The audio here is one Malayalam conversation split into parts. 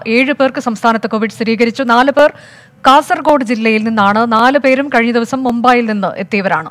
ഏഴ് പേർക്ക് സംസ്ഥാനത്ത് കോവിഡ് സ്ഥിരീകരിച്ചു നാല് പേർ കാസർഗോഡ് ജില്ലയിൽ നിന്നാണ് നാല് പേരും കഴിഞ്ഞ ദിവസം മുംബൈയിൽ നിന്ന് എത്തിയവരാണ്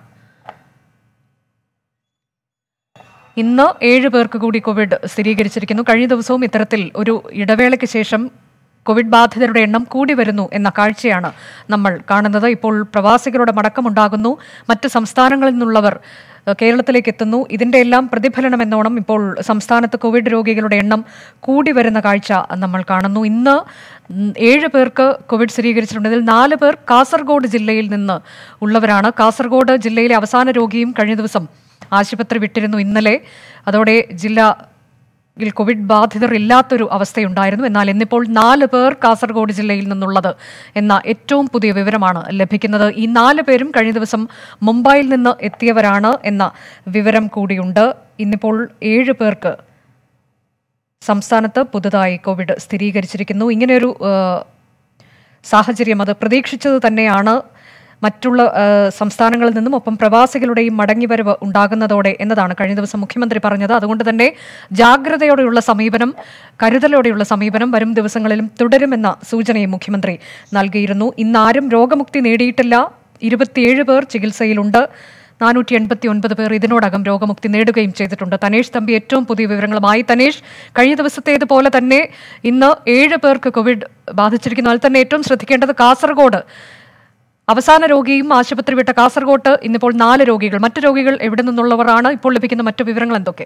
ഇന്ന് ഏഴ് പേർക്ക് കൂടി കോവിഡ് സ്ഥിരീകരിച്ചിരിക്കുന്നു കഴിഞ്ഞ ദിവസവും ഇത്തരത്തിൽ ഒരു ഇടവേളയ്ക്ക് ശേഷം കോവിഡ് ബാധിതരുടെ എണ്ണം കൂടി വരുന്നു എന്ന കാഴ്ചയാണ് നമ്മൾ കാണുന്നത് ഇപ്പോൾ പ്രവാസികളുടെ മടക്കമുണ്ടാകുന്നു മറ്റ് സംസ്ഥാനങ്ങളിൽ നിന്നുള്ളവർ ഏഹ്, കേരളത്തിലേക്ക് എത്തുന്നു ഇതിന്റെ എല്ലാം പ്രതിഫലനം എന്നോണം ഇപ്പോൾ സംസ്ഥാനത്ത് കോവിഡ് രോഗികളുടെ എണ്ണം കൂടി വരുന്ന കാഴ്ച നമ്മൾ കാണുന്നു ഇന്ന് ഉം, ഏഴ് പേർക്ക് കോവിഡ് സ്ഥിരീകരിച്ചിട്ടുണ്ട് ഇതിൽ നാല് പേർ കാസർഗോഡ് ജില്ലയിൽ നിന്ന് ഉള്ളവരാണ് കാസർഗോഡ് ജില്ലയിലെ അവസാന രോഗിയും കഴിഞ്ഞ ദിവസം ആശുപത്രി വിട്ടിരുന്നു ഇന്നലെ അതോടെ ജില്ലയിൽ കോവിഡ് ബാധിതർ ഇല്ലാത്തൊരു അവസ്ഥയുണ്ടായിരുന്നു എന്നാൽ ഇന്നിപ്പോൾ നാല് പേർ കാസർഗോഡ് ജില്ലയിൽ നിന്നുള്ളത് എന്ന ഏറ്റവും പുതിയ വിവരമാണ് ലഭിക്കുന്നത് ഈ നാല് പേരും കഴിഞ്ഞ ദിവസം മുംബൈയിൽ നിന്ന് എത്തിയവരാണ് എന്ന വിവരം കൂടിയുണ്ട് ഇന്നിപ്പോൾ ഏഴ് പേർക്ക് സംസ്ഥാനത്ത് പുതുതായി കോവിഡ് സ്ഥിരീകരിച്ചിരിക്കുന്നു ഇങ്ങനെയൊരു ഏഹ്, സാഹചര്യം അത് പ്രതീക്ഷിച്ചത് തന്നെയാണ് മറ്റുള്ള ഏഹ്, സംസ്ഥാനങ്ങളിൽ നിന്നും ഒപ്പം പ്രവാസികളുടെയും മടങ്ങിവരവ് ഉണ്ടാകുന്നതോടെ എന്നതാണ് കഴിഞ്ഞ ദിവസം മുഖ്യമന്ത്രി പറഞ്ഞത് അതുകൊണ്ട് തന്നെ ജാഗ്രതയോടെയുള്ള സമീപനം കരുതലോടെയുള്ള സമീപനം വരും ദിവസങ്ങളിലും തുടരുമെന്ന സൂചനയും മുഖ്യമന്ത്രി നൽകിയിരുന്നു ഇന്നാരും രോഗമുക്തി നേടിയിട്ടില്ല ഇരുപത്തിയേഴ് പേർ ചികിത്സയിലുണ്ട് നാനൂറ്റി എൺപത്തി ഒൻപത് പേർ ഇതിനോടകം രോഗമുക്തി നേടുകയും ചെയ്തിട്ടുണ്ട് തനേഷ് തമ്പി ഏറ്റവും പുതിയ വിവരങ്ങളുമായി തനേഷ് കഴിഞ്ഞ ദിവസത്തേതുപോലെ തന്നെ ഇന്ന് ഏഴ് പേർക്ക് കോവിഡ് ബാധിച്ചിരിക്കുന്നു അതിൽ തന്നെ ഏറ്റവും ശ്രദ്ധിക്കേണ്ടത് കാസർഗോഡ് അവസാന രോഗിയും ആശുപത്രി വിട്ട കാസർഗോട്ട് ഇന്നിപ്പോൾ നാല് രോഗികൾ മറ്റു രോഗികൾ എവിടെ നിന്നുള്ളവരാണ് ഇപ്പോൾ ലഭിക്കുന്ന മറ്റു വിവരങ്ങൾ എന്തൊക്കെ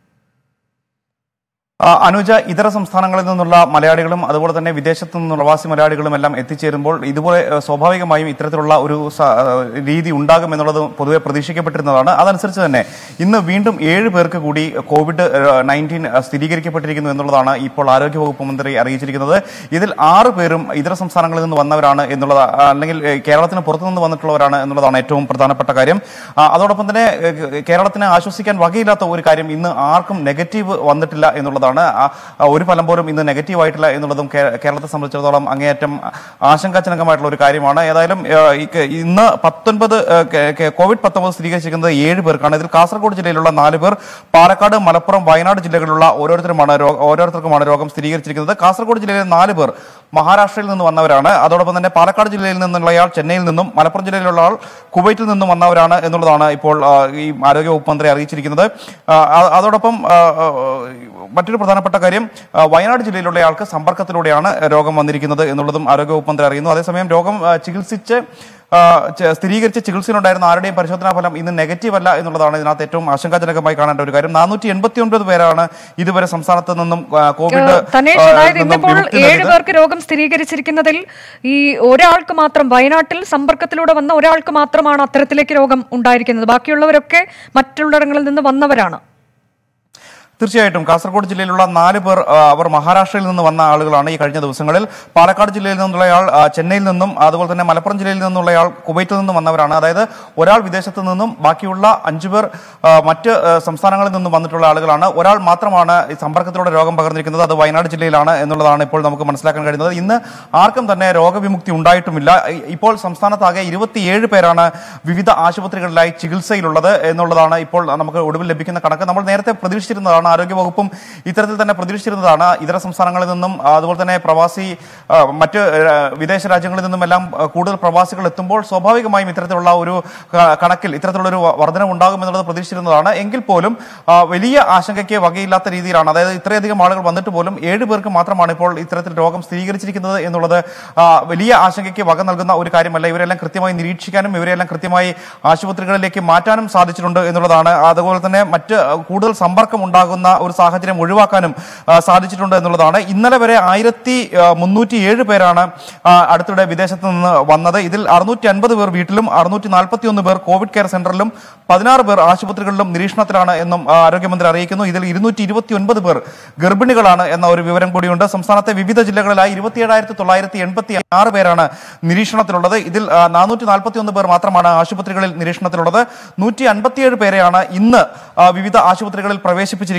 ആ, അനുജ ഇതര സംസ്ഥാനങ്ങളിൽ നിന്നുള്ള മലയാളികളും അതുപോലെ തന്നെ വിദേശത്തു നിന്നുള്ള പ്രവാസി മലയാളികളും എല്ലാം എത്തിച്ചേരുമ്പോൾ ഇതുപോലെ ഏഹ്, സ്വാഭാവികമായും ഇത്തരത്തിലുള്ള ഒരു സ- ഏഹ്, രീതി ഉണ്ടാകും എന്നുള്ളത് പൊതുവെ പ്രതീക്ഷിക്കപ്പെട്ടിരുന്നതാണ് അതനുസരിച്ച് തന്നെ ഇന്ന് വീണ്ടും ഏഴ് പേർക്ക് കൂടി കോവിഡ് നയൻറ്റീൻ സ്ഥിരീകരിക്കപ്പെട്ടിരിക്കുന്നു എന്നുള്ളതാണ് ഇപ്പോൾ ആരോഗ്യവകുപ്പ് മന്ത്രി അറിയിച്ചിരിക്കുന്നത് ഇതിൽ ആറ് പേരും ഇതര സംസ്ഥാനങ്ങളിൽ നിന്ന് വന്നവരാണ് എന്നുള്ളത് ആ, അല്ലെങ്കിൽ ഏഹ്, കേരളത്തിന് പുറത്തു നിന്ന് വന്നിട്ടുള്ളവരാണ് എന്നുള്ളതാണ് ഏറ്റവും പ്രധാനപ്പെട്ട കാര്യം ആ, അതോടൊപ്പം തന്നെ ഏഹ്, കേരളത്തിന് ആശ്വസിക്കാൻ വകയില്ലാത്ത ഒരു കാര്യം ഇന്ന് ആർക്കും നെഗറ്റീവ് വന്നിട്ടില്ല എന്നുള്ളതാണ് ആ, ആ, ഒരു ഫലം പോലും ഇന്ന് നെഗറ്റീവ് ആയിട്ടില്ല എന്നുള്ളതും കേ- കേരളത്തെ സംബന്ധിച്ചിടത്തോളം അങ്ങേയറ്റം ആശങ്കാജനകമായിട്ടുള്ള ഒരു കാര്യമാണ് ഏതായാലും ഏഹ്, ഈ ക- ഇന്ന് പത്തൊൻപത് ഏഹ്, കെ- കെ- കോവിഡ് പത്തൊമ്പത് സ്ഥിരീകരിച്ചിരിക്കുന്നത് ഏഴ് പേർക്കാണ് ഇതിൽ കാസർഗോഡ് ജില്ലയിലുള്ള നാല് പേർ പാലക്കാട് മലപ്പുറം വയനാട് ജില്ലകളിലുള്ള ഓരോരുത്തരുമാണ് രോ- ഓരോരുത്തർക്കുമാണ് രോഗം സ്ഥിരീകരിച്ചിരിക്കുന്നത് കാസർഗോഡ് ജില്ലയിലെ നാല് പേർ മഹാരാഷ്ട്രയിൽ നിന്ന് വന്നവരാണ് അതോടൊപ്പം തന്നെ പാലക്കാട് ജില്ലയിൽ നിന്നുള്ളയാൾ ചെന്നൈയിൽ നിന്നും മലപ്പുറം ജില്ലയിലുള്ള ആൾ കുവൈറ്റിൽ നിന്നും വന്നവരാണ് എന്നുള്ളതാണ് ഇപ്പോൾ ആ, ഈ ആരോഗ്യവകുപ്പ് മന്ത്രി അറിയിച്ചിരിക്കുന്നത് ആ, അ- അതോടൊപ്പം ആ, ആ, മറ്റൊരു പ്രധാനപ്പെട്ട കാര്യം ആ, വയനാട് ജില്ലയിലുള്ള ആൾക്ക് സമ്പർക്കത്തിലൂടെയാണ് രോഗം വന്നിരിക്കുന്നത് എന്നുള്ളതും ആരോഗ്യവകുപ്പ് മന്ത്രി അറിയുന്നു അതേസമയം രോഗം ആ, ചികിത്സിച്ച് ആ, ച- സ്ഥിരീകരിച്ച ചികിത്സയിലുണ്ടായിരുന്ന ആരുടെയും പരിശോധനാ ഫലം ഇന്ന് നെഗറ്റീവ് അല്ല എന്നുള്ളതാണ് ഇതിനകത്ത് ഏറ്റവും ആശങ്കാജനകമായി കാണേണ്ട ഒരു കാര്യം നാനൂറ്റി എൺപത്തി ഒൻപത് പേരാണ് ഇതുവരെ സംസ്ഥാനത്ത് നിന്നും ആ, കോവിഡ് ഏഹ്, തനേഷ് ആ, അതായത് നിന്നും ഇന്നിപ്പോൾ വിമുക്തി ഏഴ് നേടിയത്. പേർക്ക് രോഗം സ്ഥിരീകരിച്ചിരിക്കുന്നതിൽ ഈ ഒരാൾക്ക് മാത്രം വയനാട്ടിൽ സമ്പർക്കത്തിലൂടെ വന്ന ഒരാൾക്ക് മാത്രമാണ് അത്തരത്തിലേക്ക് രോഗം ഉണ്ടായിരിക്കുന്നത് ബാക്കിയുള്ളവരൊക്കെ മറ്റുള്ളിടങ്ങളിൽ നിന്ന് വന്നവരാണ് തീർച്ചയായിട്ടും കാസർഗോഡ് ജില്ലയിലുള്ള നാല് പേർ ആ, അവർ മഹാരാഷ്ട്രയിൽ നിന്ന് വന്ന ആളുകളാണ് ഈ കഴിഞ്ഞ ദിവസങ്ങളിൽ പാലക്കാട് ജില്ലയിൽ നിന്നുള്ളയാൾ ആ, ചെന്നൈയിൽ നിന്നും അതുപോലെ തന്നെ മലപ്പുറം ജില്ലയിൽ നിന്നുള്ളയാൾ കുവൈറ്റിൽ നിന്നും വന്നവരാണ് അതായത് ഒരാൾ വിദേശത്ത് നിന്നും ബാക്കിയുള്ള അഞ്ചു പേർ ആ, മറ്റ് ആ, സംസ്ഥാനങ്ങളിൽ നിന്നും വന്നിട്ടുള്ള ആളുകളാണ് ഒരാൾ മാത്രമാണ് ഈ സമ്പർക്കത്തിലൂടെ രോഗം പകർന്നിരിക്കുന്നത് അത് വയനാട് ജില്ലയിലാണ് എന്നുള്ളതാണ് ഇപ്പോൾ നമുക്ക് മനസ്സിലാക്കാൻ കഴിയുന്നത് ഇന്ന് ആർക്കും തന്നെ രോഗവിമുക്തി ഉണ്ടായിട്ടുമില്ല ഇ- ഇപ്പോൾ സംസ്ഥാനത്താകെ ഇരുപത്തിയേഴ് പേരാണ് വിവിധ ആശുപത്രികളിലായി ചികിത്സയിലുള്ളത് എന്നുള്ളതാണ് ഇപ്പോൾ നമുക്ക് ഒടുവിൽ ലഭിക്കുന്ന കണക്ക് നമ്മൾ നേരത്തെ പ്രതീക്ഷിച്ചിരുന്നതാണ് ആരോഗ്യവകുപ്പും ഇത്തരത്തിൽ തന്നെ പ്രതീക്ഷിച്ചിരുന്നതാണ് ഇതര സംസ്ഥാനങ്ങളിൽ നിന്നും ആ, അതുപോലെ തന്നെ പ്രവാസി ആ, മറ്റ് ആ, വിദേശ രാജ്യങ്ങളിൽ നിന്നും എല്ലാം ആ, കൂടുതൽ പ്രവാസികൾ എത്തുമ്പോൾ സ്വാഭാവികമായും ഇത്തരത്തിലുള്ള ഒരു ക- കണക്കിൽ ഇത്തരത്തിലുള്ള ഒരു വർധനം ഉണ്ടാകും എന്നുള്ളത് പ്രതീക്ഷിച്ചിരുന്നതാണ് എങ്കിൽ പോലും ആ, വലിയ ആശങ്കയ്ക്ക് വകയില്ലാത്ത രീതിയിലാണ് അതായത് ഇത്രയധികം ആളുകൾ വന്നിട്ട് പോലും ഏഴ് പേർക്ക് മാത്രമാണ് ഇപ്പോൾ ഇത്തരത്തിൽ രോഗം സ്ഥിരീകരിച്ചിരിക്കുന്നത് എന്നുള്ളത് ആ, വലിയ ആശങ്കയ്ക്ക് വക നൽകുന്ന ഒരു കാര്യമല്ല ഇവരെല്ലാം കൃത്യമായി നിരീക്ഷിക്കാനും ഇവരെല്ലാം കൃത്യമായി ആശുപത്രികളിലേക്ക് മാറ്റാനും സാധിച്ചിട്ടുണ്ട് എന്നുള്ളതാണ് അതുപോലെ തന്നെ മറ്റ് കൂടുതൽ സമ്പർക്കം ഉണ്ടാകുന്ന ഒരു സാഹചര്യം ഒഴിവാക്കാനും ആ, സാധിച്ചിട്ടുണ്ട് എന്നുള്ളതാണ് ഇന്നലെ വരെ ആയിരത്തി മുന്നൂറ്റി ഏഴ് പേരാണ് ആ, അടുത്തിടെ വിദേശത്ത് നിന്ന് വന്നത് ഇതിൽ അറുന്നൂറ്റി അൻപത് പേർ വീട്ടിലും അറുന്നൂറ്റി നാൽപ്പത്തി ഒന്ന് പേർ കോവിഡ് കെയർ സെന്ററിലും പതിനാറ് പേർ ആശുപത്രികളിലും നിരീക്ഷണത്തിലാണ് എന്നും ആ, ആരോഗ്യമന്ത്രി അറിയിക്കുന്നു ഇതിൽ ഇരുന്നൂറ്റി ഇരുപത്തി ഒൻപത് പേർ ഗർഭിണികളാണ് എന്ന ഒരു വിവരം കൂടിയുണ്ട് സംസ്ഥാനത്തെ വിവിധ ജില്ലകളിലായി ഇരുപത്തിയേഴായിരത്തി തൊള്ളായിരത്തി എൺപത്തി ആറ് പേരാണ് നിരീക്ഷണത്തിലുള്ളത് ഇതിൽ നാനൂറ്റി നാൽപ്പത്തി ഒന്ന് പേർ മാത്രമാണ് ആശുപത്രികളിൽ നിരീക്ഷണത്തിലുള്ളത് നൂറ്റി അൻപത്തിയേഴ് പേരെയാണ് ഇന്ന് ആ, വിവിധ ആശുപത്രികളിൽ പ്രവേശിപ്പിച്ചിരിക്കുന്നത്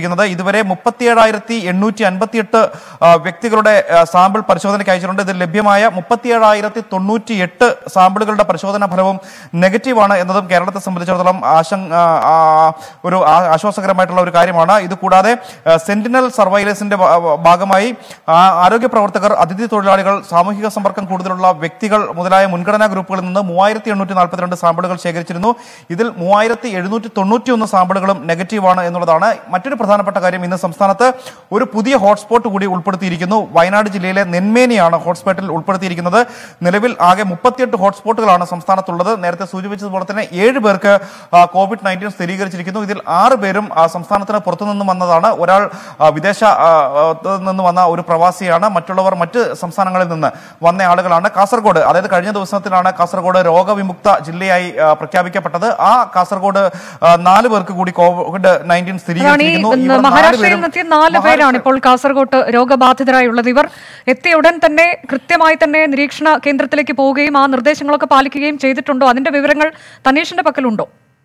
സ്ഥിരീകരിച്ചിരിക്കുന്നത് ഇതുവരെ മുപ്പത്തിയേഴായിരത്തി എണ്ണൂറ്റി അൻപത്തിയെട്ട് വ്യക്തികളുടെ ആ, സാമ്പിൾ പരിശോധനയ്ക്ക് അയച്ചിട്ടുണ്ട് ഇതിൽ ലഭ്യമായ മുപ്പത്തിയേഴായിരത്തി തൊണ്ണൂറ്റി എട്ട് സാമ്പിളുകളുടെ പരിശോധനാ ഫലവും നെഗറ്റീവാണ് എന്നതും കേരളത്തെ സംബന്ധിച്ചിടത്തോളം ആശങ്ക ആ, ആ, ഒരു ആ- ആശ്വാസകരമായിട്ടുള്ള ഒരു കാര്യമാണ് ഇത് കൂടാതെ ആ, സെന്റിനൽ സർവൈലൻസിന്റെ ഭാ- ഭാഗമായി ആ, ആരോഗ്യ പ്രവർത്തകർ അതിഥി തൊഴിലാളികൾ സാമൂഹിക സമ്പർക്കം കൂടുതലുള്ള വ്യക്തികൾ മുതലായ മുൻഗണനാ ഗ്രൂപ്പുകളിൽ നിന്ന് മൂവായിരത്തി എണ്ണൂറ്റി നാൽപ്പത്തിരണ്ട് സാമ്പിളുകൾ ശേഖരിച്ചിരുന്നു ഇതിൽ മൂവായിരത്തി എഴുന്നൂറ്റി തൊണ്ണൂറ്റി ഒന്ന് സാമ്പിളുകളും നെഗറ്റീവാണ് എന്നുള്ളതാണ് മറ്റൊരു പ്രധാനപ്പെട്ട കാര്യം ഇന്ന് സംസ്ഥാനത്ത് ഒരു പുതിയ ഹോട്ട്സ്പോട്ട് കൂടി ഉൾപ്പെടുത്തിയിരിക്കുന്നു വയനാട് ജില്ലയിലെ നെന്മേനിയാണ് ഹോട്ട്സ്പോട്ടിൽ ഉൾപ്പെടുത്തിയിരിക്കുന്നത് നിലവിൽ ആകെ മുപ്പത്തിയെട്ട് ഹോട്ട്സ്പോട്ടുകളാണ് സംസ്ഥാനത്തുള്ളത് നേരത്തെ സൂചിപ്പിച്ചതുപോലെ തന്നെ ഏഴ് പേർക്ക് ആ, കോവിഡ് നയൻറ്റീൻ സ്ഥിരീകരിച്ചിരിക്കുന്നു ഇതിൽ ആറ് പേരും ആ, സംസ്ഥാനത്തിന് പുറത്തുനിന്നും വന്നതാണ് ഒരാൾ ആ, വിദേശ ആ, ആ, ത്ത് നിന്ന് വന്ന ഒരു പ്രവാസിയാണ് മറ്റുള്ളവർ മറ്റ് സംസ്ഥാനങ്ങളിൽ നിന്ന് വന്ന ആളുകളാണ് കാസർഗോഡ് അതായത് കഴിഞ്ഞ ദിവസത്തിലാണ് കാസർഗോഡ് രോഗവിമുക്ത ജില്ലയായി ആ, പ്രഖ്യാപിക്കപ്പെട്ടത് ആ കാസർഗോഡ് ആ, നാല് പേർക്ക് കൂടി കോവിഡ് നയൻറ്റീൻ അതാണ് ഈ സ്ഥിരീകരിച്ചിരിക്കുന്നു ഇന്ന് ഇവർ നാല് മഹാരാഷ്ട്രയിൽ പേരും നിന്നെത്തിയ നാല് പേരാണ് ഇപ്പോൾ കാസർഗോട്ട് രോഗബാധിതരായുള്ളത് ഇവർ എത്തിയ ഉടൻ തന്നെ കൃത്യമായി തന്നെ നിരീക്ഷണ കേന്ദ്രത്തിലേക്ക് പോവുകയും ആ നിർദ്ദേശങ്ങളൊക്കെ പാലിക്കുകയും ചെയ്തിട്ടുണ്ടോ അതിന്റെ വിവരങ്ങൾ തനീഷിന്റെ പക്കലുണ്ടോ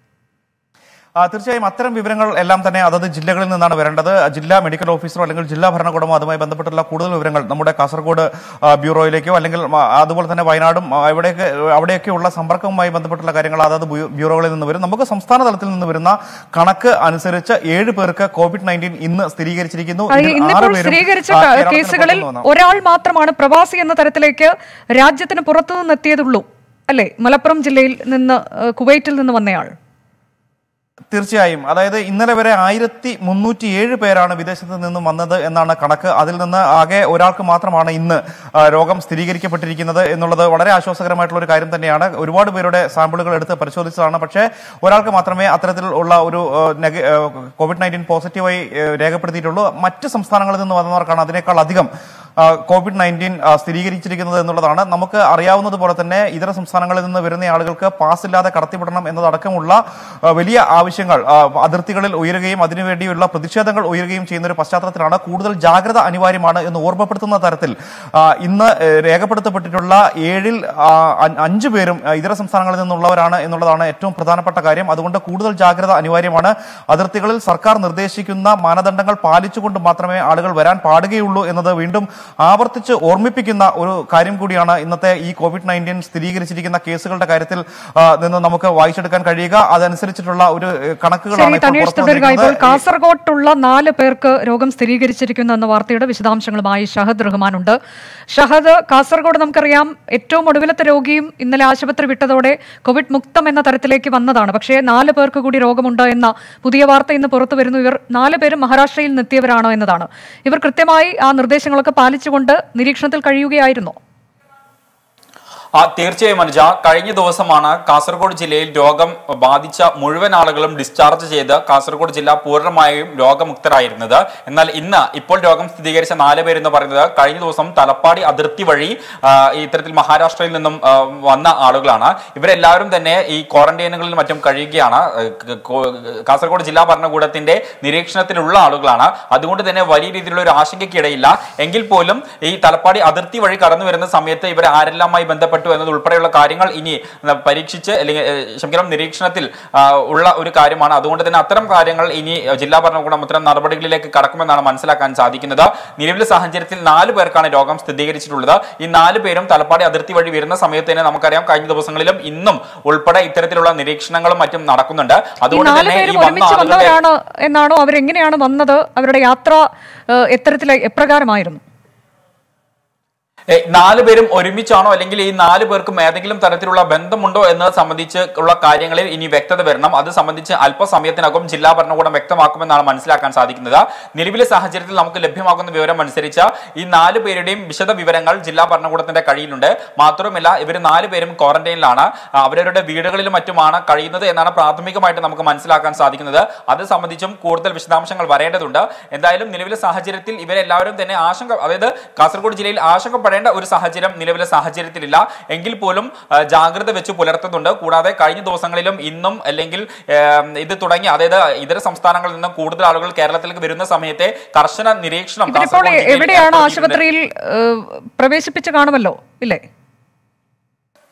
ആ, തീർച്ചയായും അത്തരം വിവരങ്ങൾ എല്ലാം തന്നെ അതത് ജില്ലകളിൽ നിന്നാണ് വരേണ്ടത് ജില്ലാ മെഡിക്കൽ ഓഫീസറോ അല്ലെങ്കിൽ ജില്ലാ ഭരണകൂടമോ അതുമായി ബന്ധപ്പെട്ടുള്ള കൂടുതൽ വിവരങ്ങൾ നമ്മുടെ കാസർഗോഡ് ആ, ബ്യൂറോയിലേക്കോ അല്ലെങ്കിൽ ആ, അതുപോലെ തന്നെ വയനാടും ആ, ഇവിടെയൊക്കെ അവിടെയൊക്കെയുള്ള സമ്പർക്കവുമായി ബന്ധപ്പെട്ടുള്ള കാര്യങ്ങൾ അതത് ബ്യൂ- ബ്യൂറോകളിൽ നിന്ന് വരും നമുക്ക് സംസ്ഥാന തലത്തിൽ നിന്ന് വരുന്ന കണക്ക് അനുസരിച്ച് ഏഴ് പേർക്ക് കോവിഡ് നയൻറ്റീൻ ഇന്ന് സ്ഥിരീകരിച്ചിരിക്കുന്നു അത് ഇതിൽ ആറ് ഇന്നിപ്പോൾ പേരും, സ്ഥിരീകരിച്ച ആ, ക- കേരളത്തിന് കേസുകളിൽ പുറത്തുനിന്ന് വന്നതാണ്. ഒരാൾ മാത്രമാണ് പ്രവാസി എന്ന തരത്തിലേക്ക് രാജ്യത്തിന് പുറത്തുനിന്ന് എത്തിയതുള്ളൂ അല്ലെ മലപ്പുറം ജില്ലയിൽ നിന്ന് ഏഹ്, കുവൈറ്റിൽ നിന്ന് വന്നയാൾ തീർച്ചയായും അതായത് ഇന്നലെ വരെ ആയിരത്തി മുന്നൂറ്റി ഏഴ് പേരാണ് വിദേശത്ത് നിന്നും വന്നത് എന്നാണ് കണക്ക് അതിൽ നിന്ന് ആകെ ഒരാൾക്ക് മാത്രമാണ് ഇന്ന് ആ, രോഗം സ്ഥിരീകരിക്കപ്പെട്ടിരിക്കുന്നത് എന്നുള്ളത് വളരെ ആശ്വാസകരമായിട്ടുള്ള ഒരു കാര്യം തന്നെയാണ് ഒരുപാട് പേരുടെ സാമ്പിളുകൾ എടുത്ത് പരിശോധിച്ചതാണ് പക്ഷേ ഒരാൾക്ക് മാത്രമേ അത്തരത്തിലുള്ള ഒരു ആ, നെഗ- ആ, കോവിഡ് നയൻറ്റീൻ പോസിറ്റീവായി ആ, രേഖപ്പെടുത്തിയിട്ടുള്ളൂ മറ്റ് സംസ്ഥാനങ്ങളിൽ നിന്ന് വന്നവർക്കാണ് അതിനേക്കാൾ അധികം ആ, കോവിഡ് നയൻറ്റീൻ ആ, സ്ഥിരീകരിച്ചിരിക്കുന്നത് എന്നുള്ളതാണ് നമുക്ക് അറിയാവുന്നതുപോലെ തന്നെ ഇതര സംസ്ഥാനങ്ങളിൽ നിന്ന് വരുന്ന ആളുകൾക്ക് പാസ് ഇല്ലാതെ കടത്തിവിടണം എന്നതടക്കമുള്ള ആ, വലിയ ആവശ്യങ്ങൾ ആ, അതിർത്തികളിൽ ഉയരുകയും അതിനുവേണ്ടിയുള്ള പ്രതിഷേധങ്ങൾ ഉയരുകയും ചെയ്യുന്ന ഒരു പശ്ചാത്തലത്തിലാണ് കൂടുതൽ ജാഗ്രത അനിവാര്യമാണ് എന്ന് ഓർമ്മപ്പെടുത്തുന്ന തരത്തിൽ ആ, ഇന്ന് ഏ, രേഖപ്പെടുത്തപ്പെട്ടിട്ടുള്ള ഏഴിൽ ആ, അ- അഞ്ച് പേരും ആ, ഇതര സംസ്ഥാനങ്ങളിൽ നിന്നുള്ളവരാണ് എന്നുള്ളതാണ് ഏറ്റവും പ്രധാനപ്പെട്ട കാര്യം അതുകൊണ്ട് കൂടുതൽ ജാഗ്രത അനിവാര്യമാണ് അതിർത്തികളിൽ സർക്കാർ നിർദ്ദേശിക്കുന്ന മാനദണ്ഡങ്ങൾ പാലിച്ചുകൊണ്ട് മാത്രമേ ആളുകൾ വരാൻ പാടുകയുള്ളൂ എന്നത് വീണ്ടും ആവർത്തിച്ച് ഓർമ്മിപ്പിക്കുന്ന ഒരു കാര്യം കൂടിയാണ് ഇന്നത്തെ ഈ കോവിഡ് നയൻറ്റീൻ സ്ഥിരീകരിച്ചിരിക്കുന്ന കേസുകളുടെ കാര്യത്തിൽ ആ, നിന്ന് നമുക്ക് വായിച്ചെടുക്കാൻ കഴിയുക അതനുസരിച്ചിട്ടുള്ള ഒരു ഏ, കണക്കുകളാണ് ശരി ഇപ്പോൾ തനേഷ് പുറത്തു തുടരുക ഇപ്പോൾ വന്നിരിക്കുന്നത്. കാസർഗോട്ടുള്ള നാല് പേർക്ക് രോഗം സ്ഥിരീകരിച്ചിരിക്കുന്നു എന്ന വാർത്തയുടെ വിശദാംശങ്ങളുമായി ഷഹദ് റഹ്മാനുണ്ട് ഷഹദ് കാസർഗോഡ് നമുക്കറിയാം ഏറ്റവും ഒടുവിലത്തെ രോഗിയും ഇന്നലെ ആശുപത്രി വിട്ടതോടെ കോവിഡ് മുക്തം എന്ന തരത്തിലേക്ക് വന്നതാണ് പക്ഷേ നാല് പേർക്ക് കൂടി രോഗമുണ്ട് എന്ന പുതിയ വാർത്ത ഇന്ന് പുറത്തു വരുന്നു ഇവർ നാല് പേരും മഹാരാഷ്ട്രയിൽ നിന്നെത്തിയവരാണോ എന്നതാണ് ഇവർ കൃത്യമായി ആ നിർദ്ദേശങ്ങളൊക്കെ പാലിച്ചുകൊണ്ട് നിരീക്ഷണത്തിൽ കഴിയുകയായിരുന്നോ ആ തീർച്ചയായും അനുജ കഴിഞ്ഞ ദിവസമാണ് കാസർഗോഡ് ജില്ലയിൽ രോഗം ബാധിച്ച മുഴുവൻ ആളുകളും ഡിസ്ചാർജ് ചെയ്ത് കാസർഗോഡ് ജില്ല പൂർണ്ണമായും രോഗമുക്തരായിരുന്നത് എന്നാൽ ഇന്ന് ഇപ്പോൾ രോഗം സ്ഥിരീകരിച്ച നാല് പേരെന്ന് പറയുന്നത് കഴിഞ്ഞ ദിവസം തലപ്പാടി അതിർത്തി വഴി ആ, ഈ ഇത്തരത്തിൽ മഹാരാഷ്ട്രയിൽ നിന്നും ആ, വന്ന ആളുകളാണ് ഇവരെല്ലാവരും തന്നെ ഈ ക്വാറന്റൈനുകളിൽ മറ്റും കഴിയുകയാണ് ഏഹ്, ക- കോ- കാസർഗോഡ് ജില്ലാ ഭരണകൂടത്തിന്റെ നിരീക്ഷണത്തിലുള്ള ആളുകളാണ് അതുകൊണ്ട് തന്നെ വലിയ രീതിയിലുള്ള ഒരു ആശങ്കയ്ക്കിടയില്ല എങ്കിൽ പോലും ഈ തലപ്പാടി അതിർത്തി വഴി കടന്നു വരുന്ന സമയത്ത് ഇവർ ആരെല്ലാമായി ബന്ധപ്പെട്ടു എന്നതുൾപ്പെടെയുള്ള കാര്യങ്ങൾ ഇനി ന- പരീക്ഷിച്ച് അല്ലെങ്കിൽ ഏഹ്, ക്ഷമിക്കണം നിരീക്ഷണത്തിൽ ആ, ഉള്ള ഒരു കാര്യമാണ് അതുകൊണ്ട് തന്നെ അത്തരം കാര്യങ്ങൾ ഇനി ഏഹ്, ജില്ലാ ഭരണകൂടം അത്തരം നടപടികളിലേക്ക് കടക്കുമെന്നാണ് മനസ്സിലാക്കാൻ സാധിക്കുന്നത് നിലവിലെ സാഹചര്യത്തിൽ നാല് പേർക്കാണ് രോഗം സ്ഥിരീകരിച്ചിട്ടുള്ളത് ഈ നാല് പേരും തലപ്പാടി അതിർത്തി വഴി വരുന്ന സമയത്ത് തന്നെ നമുക്കറിയാം കഴിഞ്ഞ ദിവസങ്ങളിൽ ഇന്നും ഉൾപ്പെടെ ഇത്തരത്തിലുള്ള നിരീക്ഷണങ്ങളും മറ്റും നടക്കുന്നുണ്ട് ഈ അതുകൊണ്ട് നാല് തന്നെ ഈ പേരും വന്ന ഒരുമിച്ച് ആളുകളുടെ വന്നവരാണ് എന്നാണോ അവരെങ്ങനെയാണ് വന്നത് അവരുടെ യാത്ര ഏഹ്, എത്തരത്തിലെ എപ്രകാരമായിരുന്നു ഏ, നാല് പേരും ഒരുമിച്ചാണോ അല്ലെങ്കിൽ ഈ നാല് പേർക്കും ഏതെങ്കിലും തരത്തിലുള്ള ബന്ധമുണ്ടോ എന്നത് സംബന്ധിച്ച് ഉള്ള കാര്യങ്ങളിൽ ഇനി വ്യക്തത വരണം അത് സംബന്ധിച്ച് അല്പസമയത്തിനകം ജില്ലാ ഭരണകൂടം വ്യക്തമാക്കുമെന്നാണ് മനസ്സിലാക്കാൻ സാധിക്കുന്നത് നിലവിലെ സാഹചര്യത്തിൽ നമുക്ക് ലഭ്യമാകുന്ന വിവരം അനുസരിച്ച് ഈ നാല് പേരുടെയും വിശദ വിവരങ്ങൾ ജില്ലാ ഭരണകൂടത്തിന്റെ കയ്യിലുണ്ട് മാത്രമല്ല ഇവർ നാല് പേരും ക്വാറന്റൈനിലാണ് ആ, അവരവരുടെ വീടുകളിലും മറ്റുമാണ് കഴിയുന്നത് എന്നാണ് പ്രാഥമികമായിട്ട് നമുക്ക് മനസ്സിലാക്കാൻ സാധിക്കുന്നത് അത് സംബന്ധിച്ചും കൂടുതൽ വിശദാംശങ്ങൾ വരേണ്ടതുണ്ട് എന്തായാലും നിലവിലെ സാഹചര്യത്തിൽ ഇവരെല്ലാവരും തന്നെ ആശങ്ക അതായത് കാസർഗോഡ് ജില്ലയിൽ ആശങ്കപ്പെടേണ്ട ഒരു സാഹചര്യം നിലവിലെ സാഹചര്യത്തിലില്ല എങ്കിൽ പോലും ആ, ജാഗ്രത വെച്ച് പുലർത്തുന്നുണ്ട് കൂടാതെ കഴിഞ്ഞ ദിവസങ്ങളിലും ഇന്നും അല്ലെങ്കിൽ ഏം, ഇത് തുടങ്ങി അതായത് ഇതര സംസ്ഥാനങ്ങളിൽ നിന്നും കൂടുതൽ ആളുകൾ കേരളത്തിലേക്ക് വരുന്ന സമയത്തെ കർശന നിരീക്ഷണം ഇവരിപ്പോൾ കാസർഗോഡ് ജില്ലയിൽ എവിടെയാണ് ഏർപ്പെടുത്തിയിട്ടുണ്ട്. ആശുപത്രിയിൽ ഏഹ്, പ്രവേശിപ്പിച്ച് കാണുമല്ലോ ഇല്ലേ